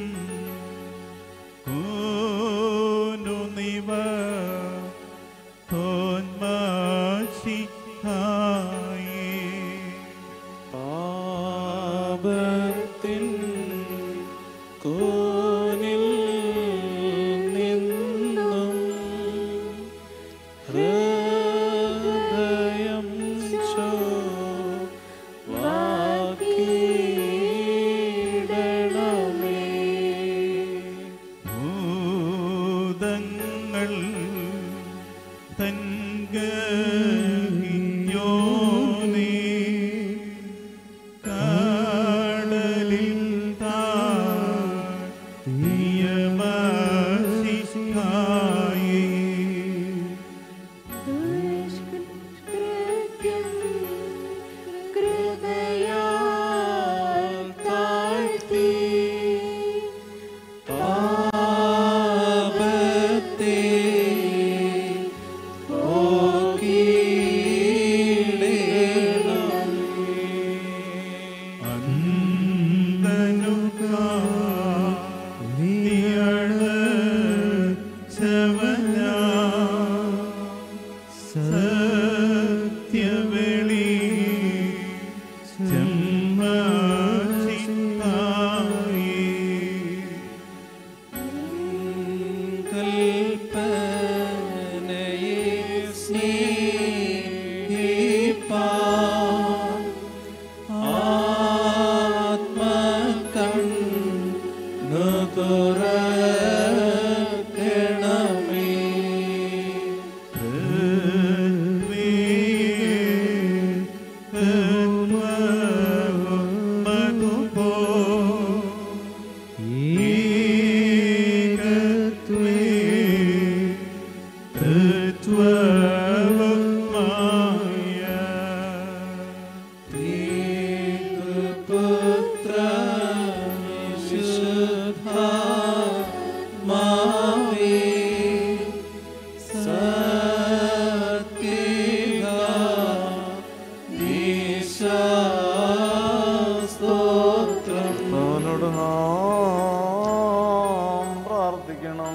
Speaker 2: കോനു നിവ പാപത്തിൻ കോനിൽ നിന്നും ഹൃദയം വാക്കിടണമേ ഭൂതങ്ങൾ തൻകയോനേ കടലിൽ തായമാശിഹായേ
Speaker 7: ദുഷ്കൃത്യം കൃപയാൽ താഴ്ത്തി
Speaker 2: പാപത്തെ സത്യവെളി ചെമ്മാശിഹായേ കൽപ്പനയെ സ്നേഹിപ്പാൻ ആത്മകണ്ണു തുറക്കണമേ.
Speaker 1: അവനോട് നാം പ്രാർത്ഥിക്കണം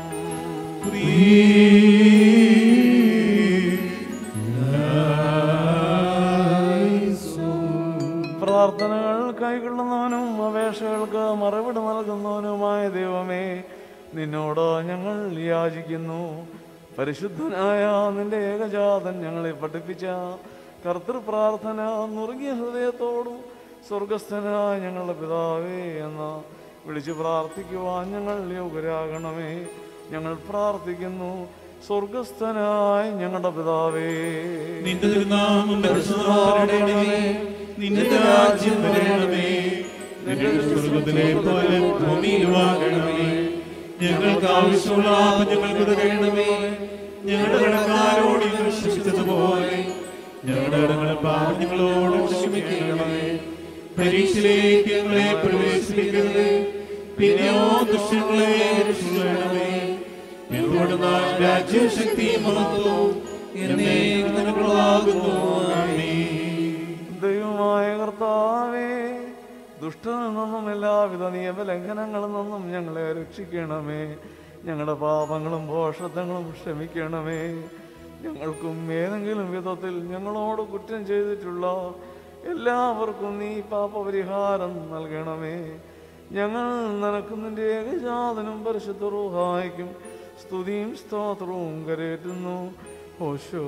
Speaker 1: പ്രാർത്ഥനകൾ കൈക്കൊള്ളുന്നവനും അപേക്ഷകൾക്ക് മറുപടി നൽകുന്നവനുമായ ദൈവമേ നിന്നോട് ഞങ്ങൾ യാചിക്കുന്നു പരിശുദ്ധനായ നിന്റെ ഏകജാതൻ ഞങ്ങളെ പഠിപ്പിച്ച കർത്തൃ പ്രാർത്ഥന നുറുങ്ങിയ ഹൃദയത്തോടും സ്വർഗസ്ഥനായ ഞങ്ങളുടെ പിതാവേ എന്ന് വിളിച്ച് പ്രാർത്ഥിക്കുവാൻ ഞങ്ങൾ യോഗ്യരാകണമേ ഞങ്ങൾ പ്രാർത്ഥിക്കുന്നു സ്വർഗസ്ഥനായ ഞങ്ങളുടെ പിതാവേ
Speaker 2: നിന്റെ തിരുനാമം പരിശുദ്ധമാക്കണമേ നിന്റെ രാജ്യം വരണമേ നിന്റെ സ്വർഗത്തിലെ പോലെ ഭൂമിയിലുമാകണമേ ഞങ്ങൾക്ക് ആവശ്യമുള്ള ആപം ഞങ്ങൾക്ക് തരണമേ ഞങ്ങളുടെ കടക്കാരോട് ഞങ്ങൾ ക്ഷമിച്ചതുപോലെ ഞങ്ങളുടെ കടങ്ങളെ പാപം ഞങ്ങളോട് ക്ഷമിക്കണമേ പരീക്ഷയിലേക്ക് ഞങ്ങളെ പ്രവേശിപ്പിക്കരുത് പിന്നെയോ ദുഷ്ടങ്ങളെ രക്ഷിക്കണമേ എന്തുകൊണ്ടെന്നാൽ രാജ്യവും ശക്തിയും മഹത്വവും എന്നേക്കും നിനക്കുള്ളതാകുന്നു. ആമേൻ.
Speaker 1: ദൈവമായ കർത്താവേ ദുഷ്ടനിൽ നിന്നും എല്ലാവിധ നിയമലംഘനങ്ങളിൽ നിന്നും ഞങ്ങളെ രക്ഷിക്കണമേ ഞങ്ങളുടെ പാപങ്ങളും ഭോഷത്വങ്ങളും ക്ഷമിക്കണമേ ഞങ്ങൾക്കും ഏതെങ്കിലും വിധത്തിൽ ഞങ്ങളോട് കുറ്റം ചെയ്തിട്ടുള്ള എല്ലാവർക്കും നീ പാപപരിഹാരം നൽകണമേ ഞങ്ങൾ നിനക്കും നിന്റെ ഏകജാതനും പരിശുദ്ധ റൂഹായിക്കും സ്തുതിയും സ്തോത്രവും കരേറ്റുന്നു ഓശോ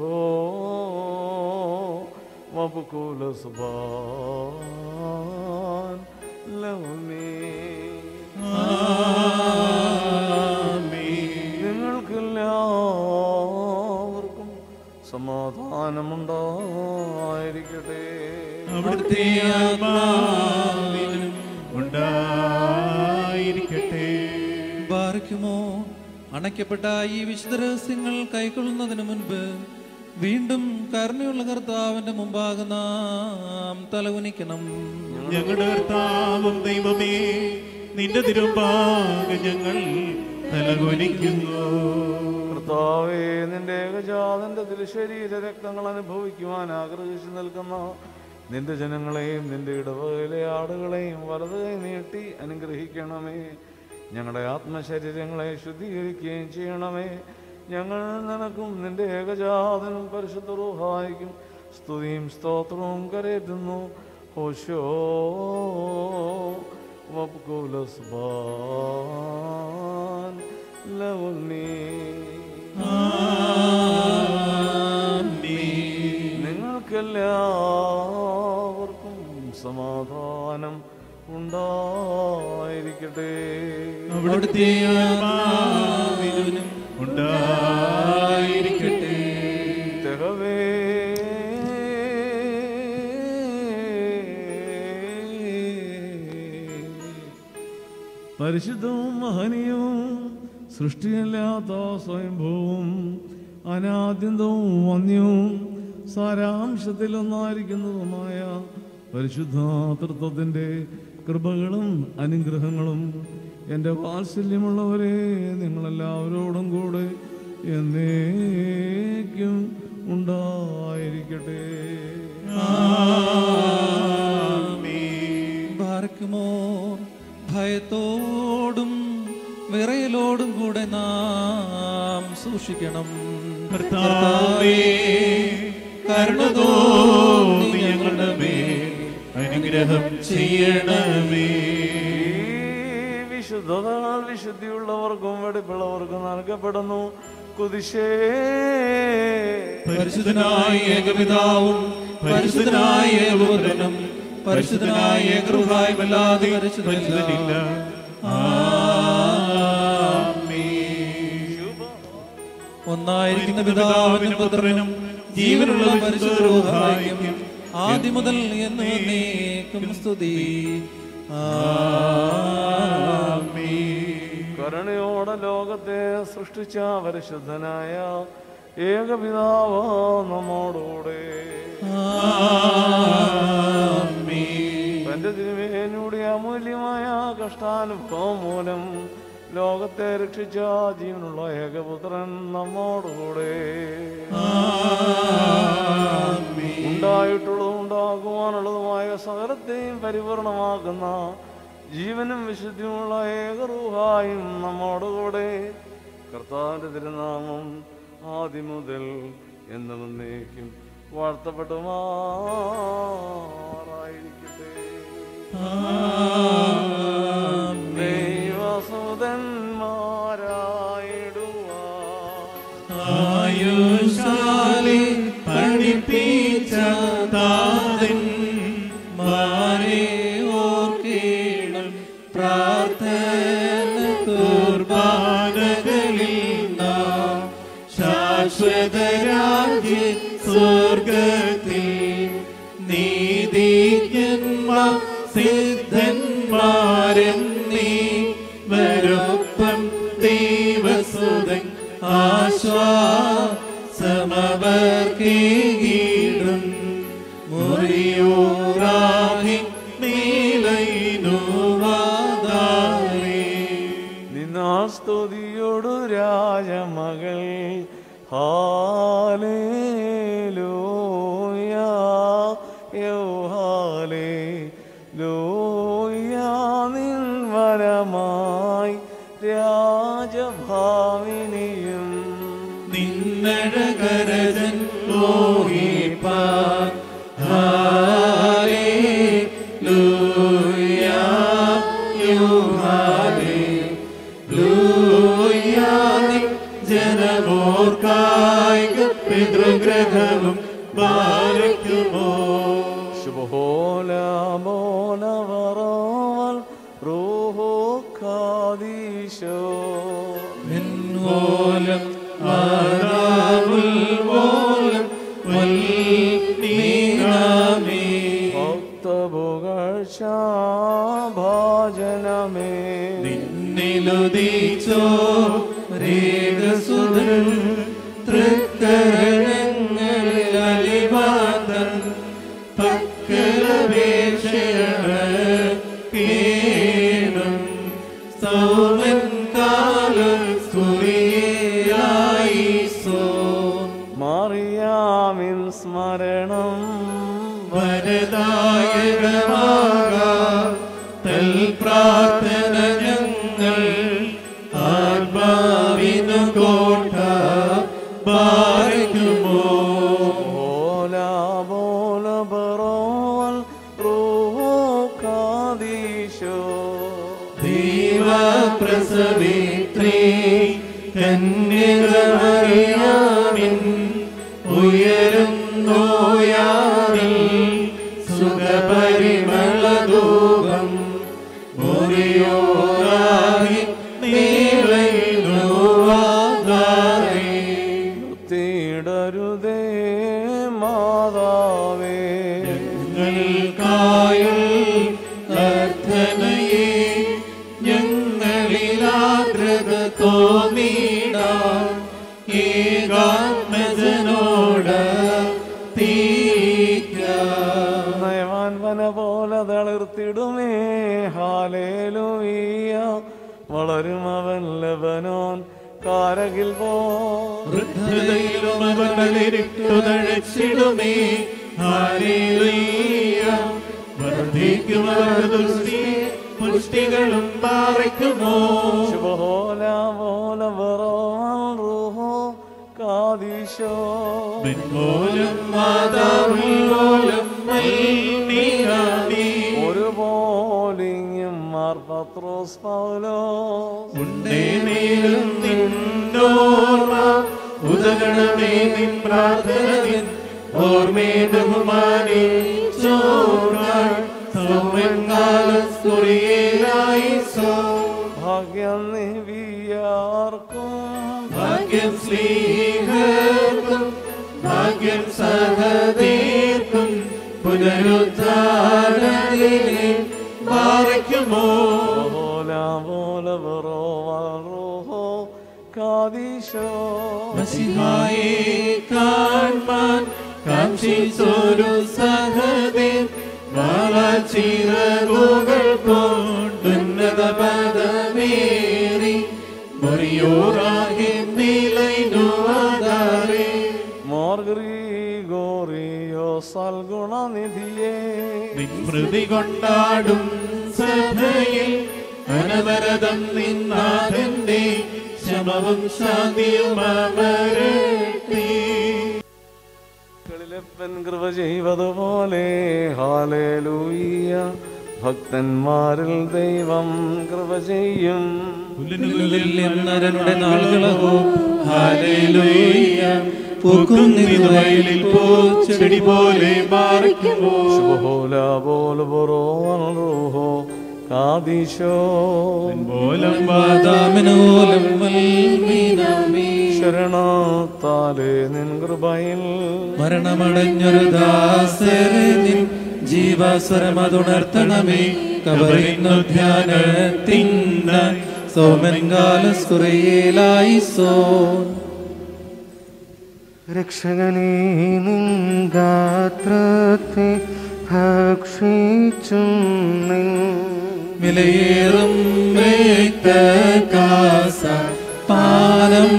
Speaker 1: വപുകൂല സുബാൻ ലവനേ നിങ്ങൾക്കെല്ലാവർക്കും സമാധാനമുണ്ടായിരിക്കട്ടെ
Speaker 2: അവിടുത്തെ ആത്മാവിനും ഉണ്ടായിരിക്കട്ടെ
Speaker 4: ബാറിക്കുമോ അണയ്ക്കപ്പെട്ട ഈ വിശുദ്ധ രഹസ്യങ്ങൾ കൈക്കൊള്ളുന്നതിന് മുൻപ് വീണ്ടും കരുണയുള്ള കർത്താവിന്റെ മുമ്പാകെ നാം തലകുനിക്കണം
Speaker 2: ഞങ്ങളുടെ കർത്താവും ദൈവമേ നിന്റെ തിരുമ്പാകെ ഞങ്ങൾ തലകുനിക്കുന്നു
Speaker 1: കർത്താവേ നിന്റെ ഏകജാതന്റെ തിരുശരീര രക്തങ്ങൾ അനുഭവിക്കുവാൻ ആഗ്രഹിച്ചു നിൽക്കുന്ന നിന്റെ ജനങ്ങളെയും നിന്റെ ഇടവകയിലെ ആടുകളെയും വലത് കൈ നീട്ടി അനുഗ്രഹിക്കണമേ ഞങ്ങളുടെ ആത്മശരീരങ്ങളെ ശുദ്ധീകരിക്കുകയും ചെയ്യണമേ ഞങ്ങൾ നിനക്കും നിന്റെ ഏകജാതനും പരിശുദ്ധ റൂഹായിക്കും സ്തുതിയും സ്തോത്രവും കരേറ്റുന്നു ഓശോ വപുകുലസ്ബാൻ ലവനീ നിങ്ങൾക്കെല്ലാവർക്കും സമാധാനം ഉണ്ടായിരിക്കട്ടെ
Speaker 2: അവിടുത്തെ ആത്മാവിനും ഉണ്ടായിരിക്കട്ടെ
Speaker 1: തെഹവേ പരിശുദ്ധവും മഹനീയവും സൃഷ്ടിയല്ലാത്ത സ്വയംഭൂവും അനാദ്യന്തവും വന്യവും സാരാംശത്തിൽ ഒന്നായിരിക്കുന്നതുമായ പരിശുദ്ധാതൃത്വത്തിൻ്റെ കൃപകളും അനുഗ്രഹങ്ങളും എൻ്റെ വാത്സല്യമുള്ളവരെ നിങ്ങളെല്ലാവരോടും കൂടെ എന്നേക്കും ഉണ്ടായിരിക്കട്ടെ
Speaker 4: ബാറക്കുമോ ഭയത്തോടും വിറയലോടും കൂടെ നാം സൂക്ഷിക്കണം
Speaker 2: കർത്താവേ കരുണ തോന്നി ഞങ്ങളുടെ മേൽ അനുഗ്രഹം ചെയ്യണമേ
Speaker 1: ഈ വിശുദ്ധതകൾ വിശുദ്ധിയുള്ളവർക്കും വെടിപ്പുള്ളവർക്കും നൽകപ്പെടുന്നു കുതിശേ
Speaker 4: പരിശുദ്ധനായ ഏകപിതാവും പരിശുദ്ധനായ ഏകപുത്രനും പരിശുദ്ധനായ ഏകൃഹായുമല്ലാതെ പരിശുദ്ധനില്ല ഒന്നായിരിക്കുന്ന പിതാവിനും പുത്രനും ജീവനുള്ള പരിശുദ്ധരൂഹായും ആദ്യം മുതൽ എന്ന് എന്നേക്കും സ്തുതി
Speaker 1: കരുണയോടെ ലോകത്തെ സൃഷ്ടിച്ച പരിശുദ്ധനായ ഏകപിതാവ് നമ്മോടുകൂടെ തന്റെ തിരുവേനൂടെ അമൂല്യമായ കഷ്ടാനുഭവം മൂലം ലോകത്തെ രക്ഷിച്ച ജീവനുള്ള ഏകപുത്രൻ നമ്മോടുകൂടെ ഉണ്ടായിട്ടുള്ളതും ഉണ്ടാകുവാനുള്ളതുമായ സകലത്തെയും പരിപൂർണമാക്കുന്ന ജീവനും വിശുദ്ധിയുമുള്ള ഏകറൂഹായും നമ്മോടുകൂടെ കർത്താവിന്റെ തിരുനാമം ആദ്യം മുതൽ എന്നും എന്നേക്കും വാഴ്ത്തപ്പെട്ടു മാറായിരിക്കട്ടെ ദൈവസുതന്മാരായിടുവാ
Speaker 2: ആയുഷാലി പഠിപ്പിച്ച താതൻ
Speaker 4: മാരെ ഓർക്കേണം പ്രാർത്ഥന
Speaker 2: കുർബാനകളിൽ നാം ശാശ്വതരാജ്യ സ്വർഗത്തിൽ നീതിജ്ഞന്മാർ സിദ്ധന്മാരും നീ വരൊപ്പം ദൈവസുതൻ ആശ്വാസമവർക്കേകിടും മുറിയോറാഹി നീലൈനുവാദാരേ
Speaker 1: നിന്നാ സ്തുതിയോടു രാജം ഹാലേ ലൂയ നിൻ വരമായി രാജഭാവിനിയും
Speaker 4: നിന്നഴകരജൻ മോഹിപ്പാൻ ഹാലേ ലൂയ ഹാലേ ലൂയ ജനമോർക്കായിക പിതൃഗ്രഹവും പാലിക്കുമോ
Speaker 1: ശുഭോല മോനവറോവൽ റൂഹോ ഖാദീശോ
Speaker 4: മിൻവോലം ആദാമുൽ വോലം വൽമീനാമേ
Speaker 1: ഭക്തപുകഴ്ചാഭാജനമേ
Speaker 4: നിന്നിലുദീച്ചോ രേഖസുതൻ തൃക്കരണങ്ങളിൽ അലിവാതൻ പക്കലപേക്ഷണം സൗമൻ കാലം സ്തുതിയായി സോ
Speaker 1: മറിയാമിൻ സ്മരണം
Speaker 4: വരദായകമാകാം തൽ പ്രാർത്ഥന ഞങ്ങൾ ആത്മാവിനു കോട്ട പാലിക്കുമോ
Speaker 1: ഓല ബോല ബറോവൽ റൂഹോ ഖാദീശോ
Speaker 4: ദൈവപ്രസവിത്രീ കന്യകമറിയാമിൻ ഉയരും നോയാറിൽ സുഖപരിമളദൂപം മുറിയോറായി നീളയുവാതാരേ
Speaker 1: തീടരുതേ മാതാവേ
Speaker 4: ഞങ്ങൾക്കായും പ്രാർത്ഥനയെ ഞങ്ങളിലാഗ്രത തോന്നിടാം ഏകാത്മജനോട് തീക്കാം
Speaker 1: നയവാൻ വന പോലെ തളിർത്തിടുമേ ഹാലേലൂയ്യ വളരും അവൻ ലബനോൻ കാരകിൽ പോ
Speaker 4: വൃദ്ധതയിലും അവർ തഴച്ചിടുമേ ഹാലേലൂയ വർദ്ധിക്കും അവർ ദുഷ്ടി പുഷ്ടികളും പാറയ്ക്കുമോ
Speaker 1: ശുഭഹോല പോല വെറോൻ റൂഹോ കാദീശോ
Speaker 4: പിൻപോലും മാതാവിലോലും മൽനീരാണി
Speaker 1: ഒരു പോലിങ്ങും മാർ പത്രോസ് പൗലോ
Speaker 4: ഉണ്ടേ മേലും നിന്നോർമ്മ ഉദകണമേ നിൻ പ്രാർത്ഥന നിൻ ഓർമ്മേ ബഹുമാനി ചോറാൾ സൗമ്യങ്കാലസ്കുറിയേലായി സോ
Speaker 1: ഭാഗ്യം നിവിയാർക്കും
Speaker 4: ഭാഗ്യം സ്നേഹർക്കും ഭാഗ്യം സഹതീർക്കും പുനരുദ്ധാരണത്തിലെ മാറിക്കുമോ
Speaker 1: പോല പോല വെറോവൻ റൂഹോ കാദീശോ
Speaker 4: മസിഹായെ കാൺമാൻ കാക്ഷിച്ചൊരു സഹതേ വാളച്ചിറകുകൾ കൊണ്ടുന്നത പദമേറി മുറിയോറാകെ നിലൈനുവാതാരേ
Speaker 1: മോർഗ്രീഗോറിയോ സൽഗുണനിധിയേ
Speaker 4: സ്മൃതി കൊണ്ടാടും സഭയിൽ അനവരതം നിന്നാഥന്റെ ശമവും ശാന്തിയും അമരട്ടെ
Speaker 1: കളിലപ്പൻ കൃപ ചെയ്വതുപോലെ ഹാലേലൂയ്യ ഭക്തന്മാരിൽ ദൈവം കൃപ ചെയ്യും
Speaker 4: നരനുടെ നാളുകളോ ഹാലേലൂയ പൂക്കുന്നിതു വയലിൽ പൂച്ചെടി പോലെ മാറിക്കുമോ
Speaker 1: ശുഭഹോല പോല ബൊറോവൻ റൂഹോ കാദീശോ
Speaker 4: പോലം വാദാമിനോലം വൽമീനാമീ
Speaker 1: ശരണത്താലേ നിൻ കൃപയിൽ
Speaker 4: മരണമടഞ്ഞൊരു ദാസരെ നിൻ ജീവാസ്വരമതുണർത്തണമേ കബറിന്നു ധ്യാനത്തിന്ന സോമൻകാലസ്കുറയിലായി സോ
Speaker 3: രക്ഷകനേ നിൻ ഗാത്രത്തെ ഭക്ഷിച്ചും നിൻ
Speaker 4: വിലയേറും കാസ പാനം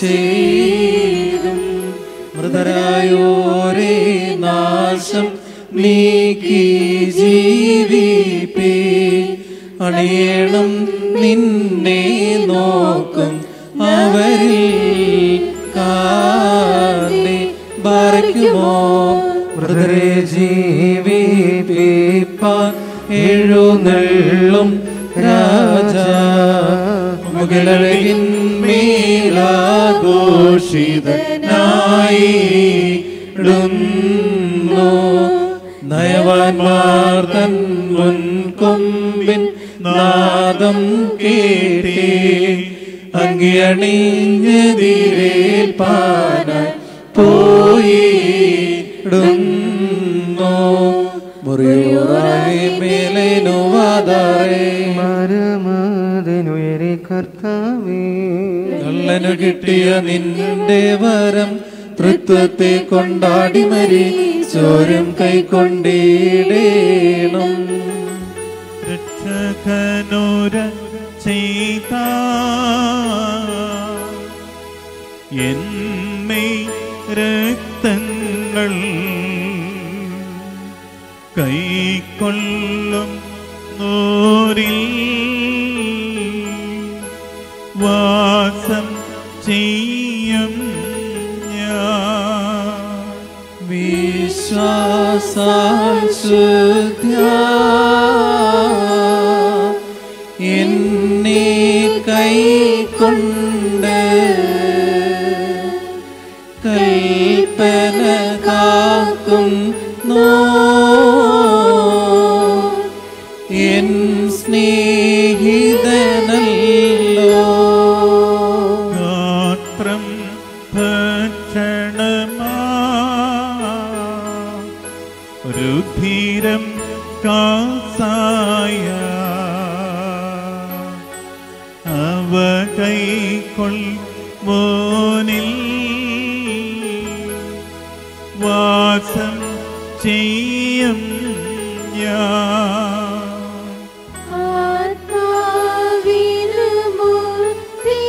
Speaker 4: ചെയ്തും മൃതരായോരേ നാശം നീക്കി ജീവിപ്പി അണിയണം നിന്നെ നോക്കും അവരിൽ കാന്തി ബാരയ്ക്കുമോ മൃതരെ ജീവിപ്പിപ്പാൻ എഴുന്നള്ളും രാജാ മുകിലഴകിൻ മേലാഘോഷിതനായി ഇടുന്നു നയവാൻമാർ തൻ മുൻകൊമ്പിൻ നാദം കേട്ടേ അങ്കിയണിഞ്ഞതിരേൽപ്പാനായി പോയിടുന്നു മുറിയോറായി മേലേനുവാതാറേ
Speaker 3: മരമതിനുയരെ കർത്താവേ
Speaker 4: കള്ളനു കിട്ടിയ നിന്റെ വരം തൃത്വത്തെ കൊണ്ടാടി മരി ചോരും കൈക്കൊണ്ടിടേണം
Speaker 2: രക്ഷകനോര ചെയ്ത എന്നെ രക്തങ്ങൾ കൈക്കൊള്ളും നോരിൽ വാസം ചെയ്യും ഞാൻ
Speaker 4: വിശ്വാസാൽ ശുദ്ധ്യ എന്നെ കൈക്കൊണ്ട് കൽപ്പന കാക്കും നോ എൻ സ്നേഹിതനല്ലോ
Speaker 2: ഗാത്രം ഭക്ഷണമാ രുധിരം കാസായ അവ കൈക്കൊൾ മോനിൽ വാസം ചെയ്യും ഞാൻ
Speaker 7: ആത്മാവിനു മുക്തി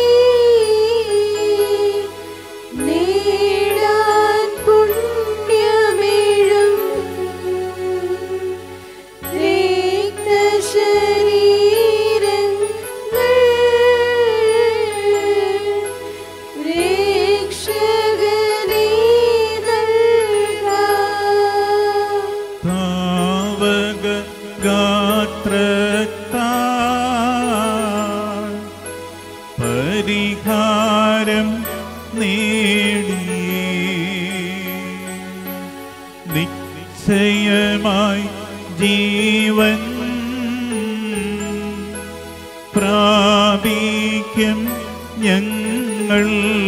Speaker 7: നേടാൻ പുണ്യമിഴും രക്തശരീരങ്ങൾ രക്ഷകനേ നൽകാം
Speaker 2: താവക ഗാത്രത്താ പരിഹാരം നേടി നിശ്ചയമായി ജീവൻ പ്രാപിക്കും ഞങ്ങൾ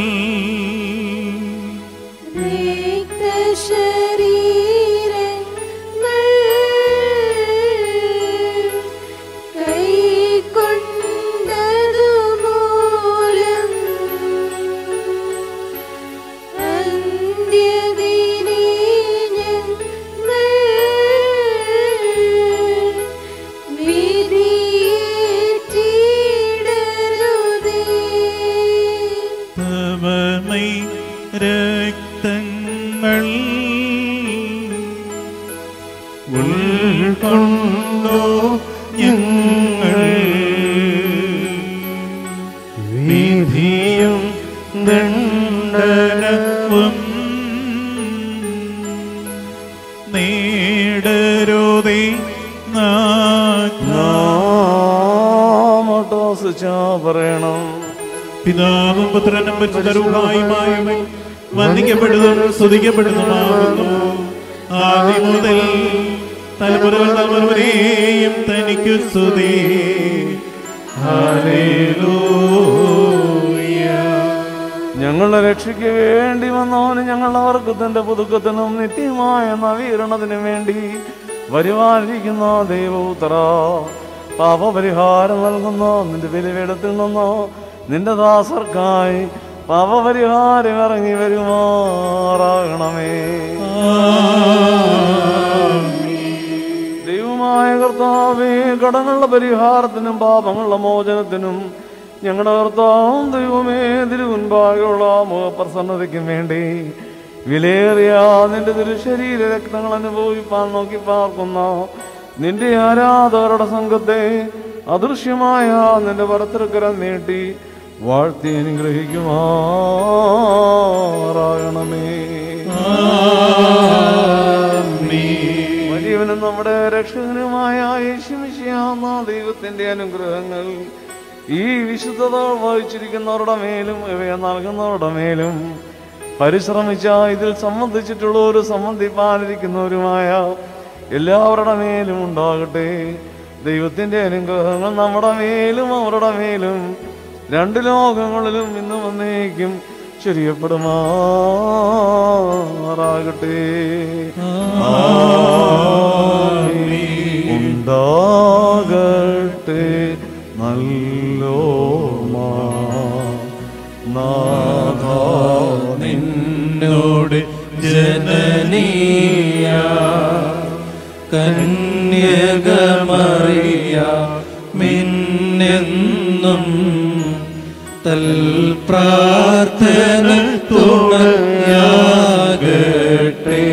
Speaker 7: രക്തശരീരങ്ങൾ കൈക്കൊണ്ടതുമൂലം അന്ത്യദിനേ ഞങ്ങൾ വിധിയേറ്റിടരുതേ
Speaker 2: തവമൈ രക്തങ്ങൾ ഉൾക്കൊണ്ടോ ഞങ്ങൾ വിധിയും ദണ്ഡനവും നേടരുതേ നാഥ
Speaker 1: നാമോട്ടോസിച്ചാ പറയണം
Speaker 2: പിതാവും പുത്രനും പരിശുദ്ധരുമായുമായുമേ വന്ദിക്കപ്പെടുന്നതും സ്തുതിക്കപ്പെടുന്നതുമാകുന്നു ആദ്യം മുതൽ തലമുറകൾ തലമുറ വരെയും തനിക്ക് സ്തുതി ഹല്ലേലൂയ.
Speaker 1: ഞങ്ങളുടെ രക്ഷയ്ക്ക് വേണ്ടി വന്നവന് ഞങ്ങളുടെ വർഗത്തിന്റെ പുതുക്കത്തിനും നിത്യമായ നവീകരണത്തിനും വേണ്ടി വരുവാനിരിക്കുന്ന ദൈവപുത്ര പാപപരിഹാരം നൽകുന്ന നിന്റെ ബലിപീഠത്തിൽ നിന്നോ നിന്റെ ദാസർക്കായി പാപപരിഹാരം ഇറങ്ങി വരുമാറാകണമേ ദൈവമായ കർത്താവേ കടങ്ങളുടെ പരിഹാരത്തിനും പാപങ്ങളുടെ മോചനത്തിനും ഞങ്ങളുടെ കർത്താവും ദൈവമേ തിരുമുൻപാകെയുള്ള മുഖപ്രസന്നതയ്ക്കും വേണ്ടി വിലയേറിയ നിന്റെ തിരുശരീര രക്തങ്ങൾ അനുഭവിപ്പാൻ നോക്കി പാർക്കുന്ന നിന്റെ ആരാധകരുടെ സംഘത്തെ അദൃശ്യമായ നിന്റെ വരത്തിരക്കരം നീട്ടി വാഴ്ത്തി അനുഗ്രഹിക്കുമാറാകണമേ വലിയവനും നമ്മുടെ രക്ഷകനുമായ യേശുമിശിയാന്ന ദൈവത്തിന്റെ അനുഗ്രഹങ്ങൾ ഈ വിശുദ്ധത വഹിച്ചിരിക്കുന്നവരുടെ മേലും ഇവയെ നൽകുന്നവരുടെ മേലും പരിശ്രമിച്ച ഇതിൽ സംബന്ധിച്ചിട്ടുള്ളവരും സംബന്ധിപ്പാനിരിക്കുന്നവരുമായ എല്ലാവരുടെ മേലും ഉണ്ടാകട്ടെ ദൈവത്തിന്റെ അനുഗ്രഹങ്ങൾ നമ്മുടെ മേലും അവരുടെ മേലും രണ്ട് ലോകങ്ങളിലും ഇന്ന് വന്നേക്കും ശരിയപ്പെടുമാറാകട്ടെ ഉണ്ടാകട്ടെ നല്ലോമാ നാഥ
Speaker 4: നിന്നോട് ജനനീയ കന്യകമറിയ മിന്നെന്നും തൽ പ്രാർത്ഥന തുണയാകട്ടെ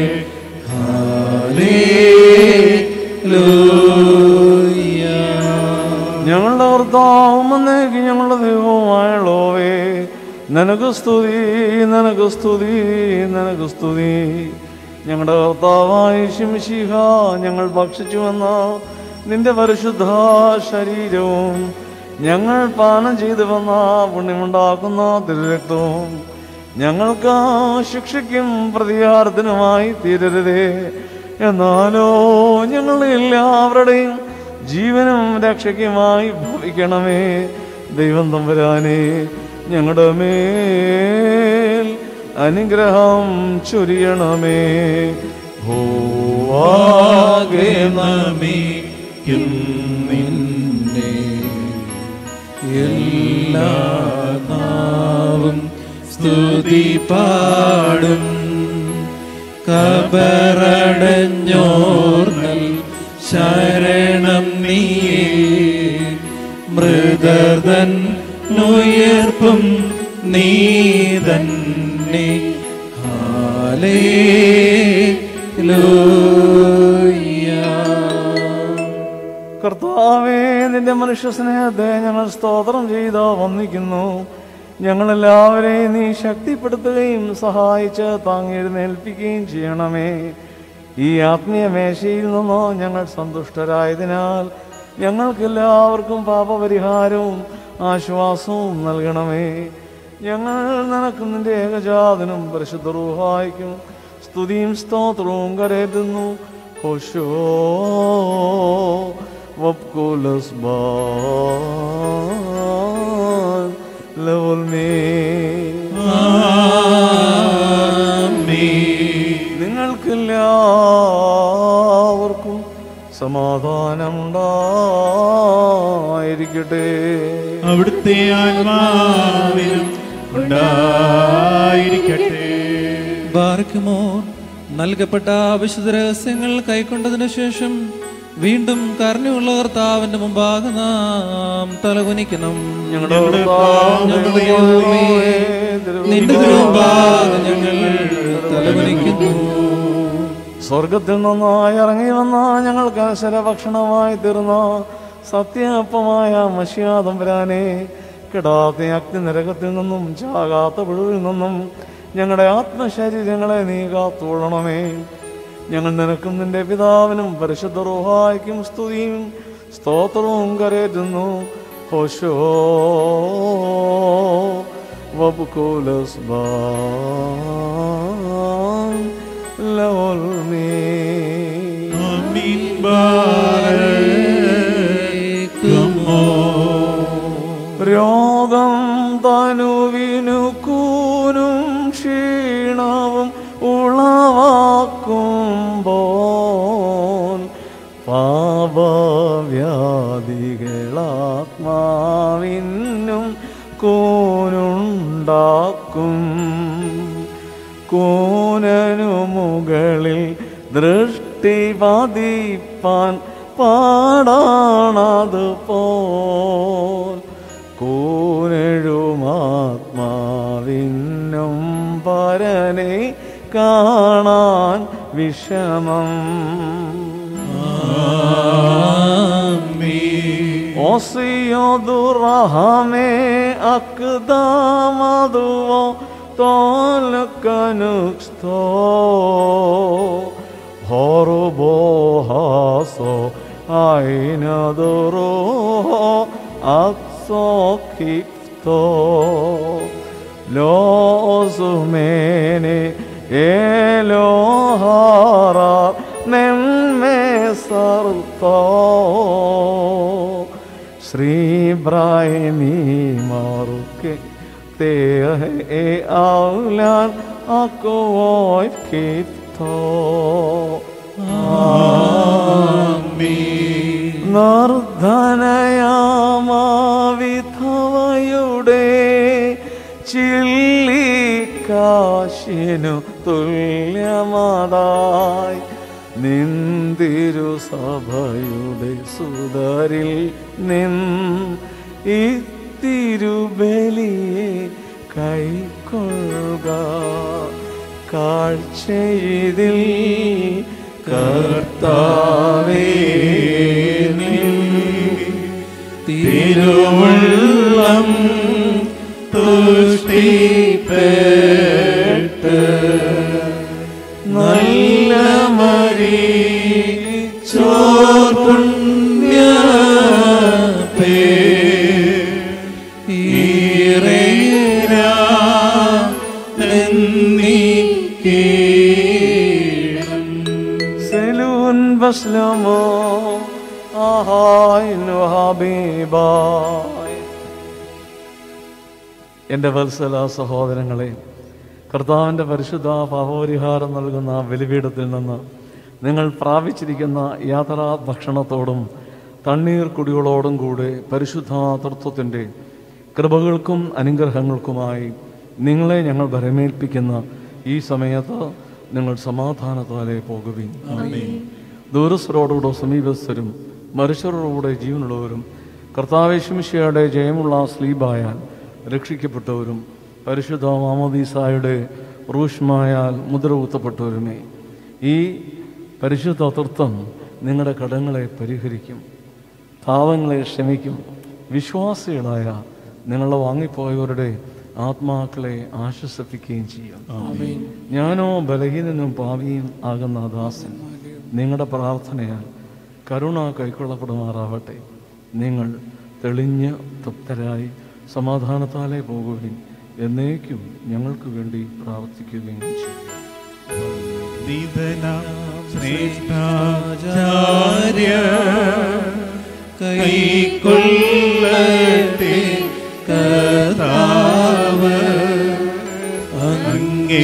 Speaker 4: ഹാലേലൂയ
Speaker 1: ഞങ്ങളുടെ കർത്താവും എന്നേക്ക് ഞങ്ങളുടെ ദൈവവുമായുള്ളവേ നിനക്ക് സ്തുതി നിനക്ക് സ്തുതി നിനക്ക് സ്തുതി ഞങ്ങളുടെ കർത്താവായ ശിംശിഹ ഞങ്ങൾ ഭക്ഷിച്ചുവെന്ന നിന്റെ പരിശുദ്ധ ശരീരവും ഞങ്ങൾ പാനം ചെയ്തു വന്ന പുണ്യമുണ്ടാക്കുന്ന തിരുരക്തവും ഞങ്ങൾക്ക് ശിക്ഷയ്ക്കും പ്രതികാരത്തിനുമായി തീരരുതേ എന്നാലോ ഞങ്ങൾ എല്ലാവരുടെയും ജീവനും രക്ഷയ്ക്കുമായി ഭവിക്കണമേ ദൈവം തമ്പുരാനെ ഞങ്ങളുടെ മേൽ അനുഗ്രഹം ചൊരിയണമേ ഭൂവാകെ
Speaker 4: നമിക്കും നിന്നെ എല്ലാ നാവും സ്തുതി പാടും കബറടഞ്ഞോർന്നൽ ശരണം നീയേ മൃദർതൻ നുയർപ്പും നീ തന്നെ ഹാലേലൂയ
Speaker 1: കർത്താവേ നിന്റെ മനുഷ്യ സ്നേഹത്തെ ഞങ്ങൾ സ്തോത്രം ചെയ്ത് വന്നിക്കുന്നു ഞങ്ങളെല്ലാവരെയും നീ ശക്തിപ്പെടുത്തുകയും സഹായിച്ച് താങ്ങിയെഴുന്നേൽപ്പിക്കുകയും ചെയ്യണമേ ഈ ആത്മീയ മേശയിൽ നിന്നോ ഞങ്ങൾ സന്തുഷ്ടരായതിനാൽ ഞങ്ങൾക്കെല്ലാവർക്കും പാപപരിഹാരവും ആശ്വാസവും നൽകണമേ ഞങ്ങൾ നിനക്ക് നിന്റെ ഏകജാതനും പരിശുദ്ധ റൂഹായിക്കും സ്തുതിയും സ്തോത്രവും കരയറ്റുന്നു ഹോഷോ വപ്കുലസ് ലവൽ മേ നിങ്ങൾക്കെല്ലാവർക്കും സമാധാനമുണ്ടായിരിക്കട്ടെ
Speaker 2: അവിടുത്തെ ആത്മാവിനും ഉണ്ടായിരിക്കട്ടെ
Speaker 4: ബാർക്കുമോർ നൽകപ്പെട്ട വിശുദ്ധ രഹസ്യങ്ങൾ കൈക്കൊണ്ടതിനു ശേഷം വീണ്ടും കരുണയുള്ള കർത്താവിന്റെ മുമ്പാകെ നാം തലകുനിക്കണം
Speaker 1: ഞങ്ങളുടെ
Speaker 2: ഞങ്ങളുടെ
Speaker 1: കർത്താവ്
Speaker 2: പാപങ്ങളെ
Speaker 1: ദൈവമേ,
Speaker 4: നിന്റെ തിരുമുമ്പാകെ ഞങ്ങൾ തലകുനിക്കുന്നു
Speaker 1: സ്വർഗത്തിൽ നിന്നായി ഇറങ്ങി വന്ന ഞങ്ങൾക്ക് അനശ്വരഭക്ഷണമായി തീർന്ന സത്യപ്പമായ മഷിയാതമ്പരാനെ കിടാത്ത അഗ്നി നരകത്തിൽ നിന്നും ചാകാത്ത പുഴുവിൽ നിന്നും ഞങ്ങളുടെ ആത്മശരീരങ്ങളെ നീ കാത്തുകൊള്ളണമേ ഞങ്ങൾ നിനക്കും നിന്റെ പിതാവിനും പരിശുദ്ധ റൂഹായ്ക്കും സ്തുതിയും സ്തോത്രവും കരയറ്റുന്നു ഹോഷോ വബുക്കോലസ് ലവൽമേ
Speaker 2: ആമീൻ ബാരക്കുമോ.
Speaker 1: രോഗം തനുവിനു കൂനും ക്ഷീണവും ഉളവാക്കുമ്പോൾ പാപവ്യാധികളാത്മാവിനും കൂനുണ്ടാക്കും കൂനനു മുകളിൽ ദൃഷ്ടി പതിപ്പാൻ പാടാണത് പോൽ കൂനഴുമാത്മാവിനും പരനെ
Speaker 3: കാണാൻ വിഷമം ഓസിയോദുറഹമേ അക്ദാമതുവോ തോലക്കനുക്സ്തോ ഹോറുബോഹാസോ ഐനദുറോ അക്സോക്കിക്തോ ലോസുമേനെ ഏലോഹാറ നെമ്മേ സർത്തോ ശ്രീബ്രാഹിമി മാറുക്കെ തേ എ ഔലാൻ അക്കോയ് കിത്തോ നിർധനയാമാവിധവയുടെ ചില്ലിക്കാശിനു തുല്യമതായി നിന്തിരു സഭയുടെ സുതരിൽ നിൻ ഇത്തിരുബലിയെ കൈക്കൊള്ളുക കാഴ്ചയിതിൽ കർത്താവേ നിൻ
Speaker 2: തിരുവുള്ളം തുഷ്ടിപ്പെട്ട് നല്ല മരി ചോർ പുണ്യ
Speaker 3: സെലൂൻ ബസ്ലമോ ആഹായ് ഹബീബായ് എൻ്റെ വത്സല സഹോദരങ്ങളെ കർത്താവിൻ്റെ പരിശുദ്ധ പാപപരിഹാരം നൽകുന്ന ബലിപീഠത്തിൽ നിന്ന് നിങ്ങൾ പ്രാപിച്ചിരിക്കുന്ന യാത്രാ ഭക്ഷണത്തോടും തണ്ണീർ കുടികളോടും കൂടെ പരിശുദ്ധ തത്വത്തിൻ്റെ കൃപകൾക്കും അനുഗ്രഹങ്ങൾക്കുമായി നിങ്ങളെ ഞങ്ങൾ ഭരമേൽപ്പിക്കുന്ന ഈ സമയത്ത് നിങ്ങൾ സമാധാനത്താലെ പോകുവിൻ ദൂരസ്ഥരോടുകൂടെ സമീപസ്ഥരും മനുഷ്യരോടുകൂടെ ജീവനുള്ളവരും കർത്താവേശുമിശയുടെ ജയമുള്ള സ്ലീബായാൽ രക്ഷിക്കപ്പെട്ടവരും പരിശുദ്ധ മാമദീസായുടെ റൂഷ്മായാൽ മുദ്ര കുത്തപ്പെട്ടവരുമേ ഈ പരിശുദ്ധ തത്വം നിങ്ങളുടെ കടങ്ങളെ പരിഹരിക്കും പാവങ്ങളെ ക്ഷമിക്കും വിശ്വാസികളായ നിങ്ങളെ വാങ്ങിപ്പോയവരുടെ ആത്മാക്കളെ ആശ്വസിപ്പിക്കുകയും ചെയ്യും ഞാനോ ബലഹീനനും പാവിയും ആകുന്ന ദാസൻ നിങ്ങളുടെ പ്രാർത്ഥനയാൽ കരുണ കൈക്കൊള്ളപ്പെടുമാറാവട്ടെ നിങ്ങൾ തെളിഞ്ഞ് തൃപ്തരായി സമാധാനത്താലേ പോകുകയും എന്നേക്കും ഞങ്ങൾക്ക് വേണ്ടി പ്രാർത്ഥിക്കുകയും ചെയ്യും
Speaker 2: ശ്രേഷ്ഠാചാര്യ കൈക്കൊള്ളട്ടെ കർത്താവ് അങ്ങേ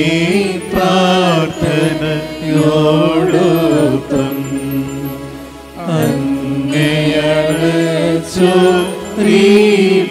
Speaker 2: പ്രാർത്ഥനയോടൊപ്പം അങ്ങയടച്ചോ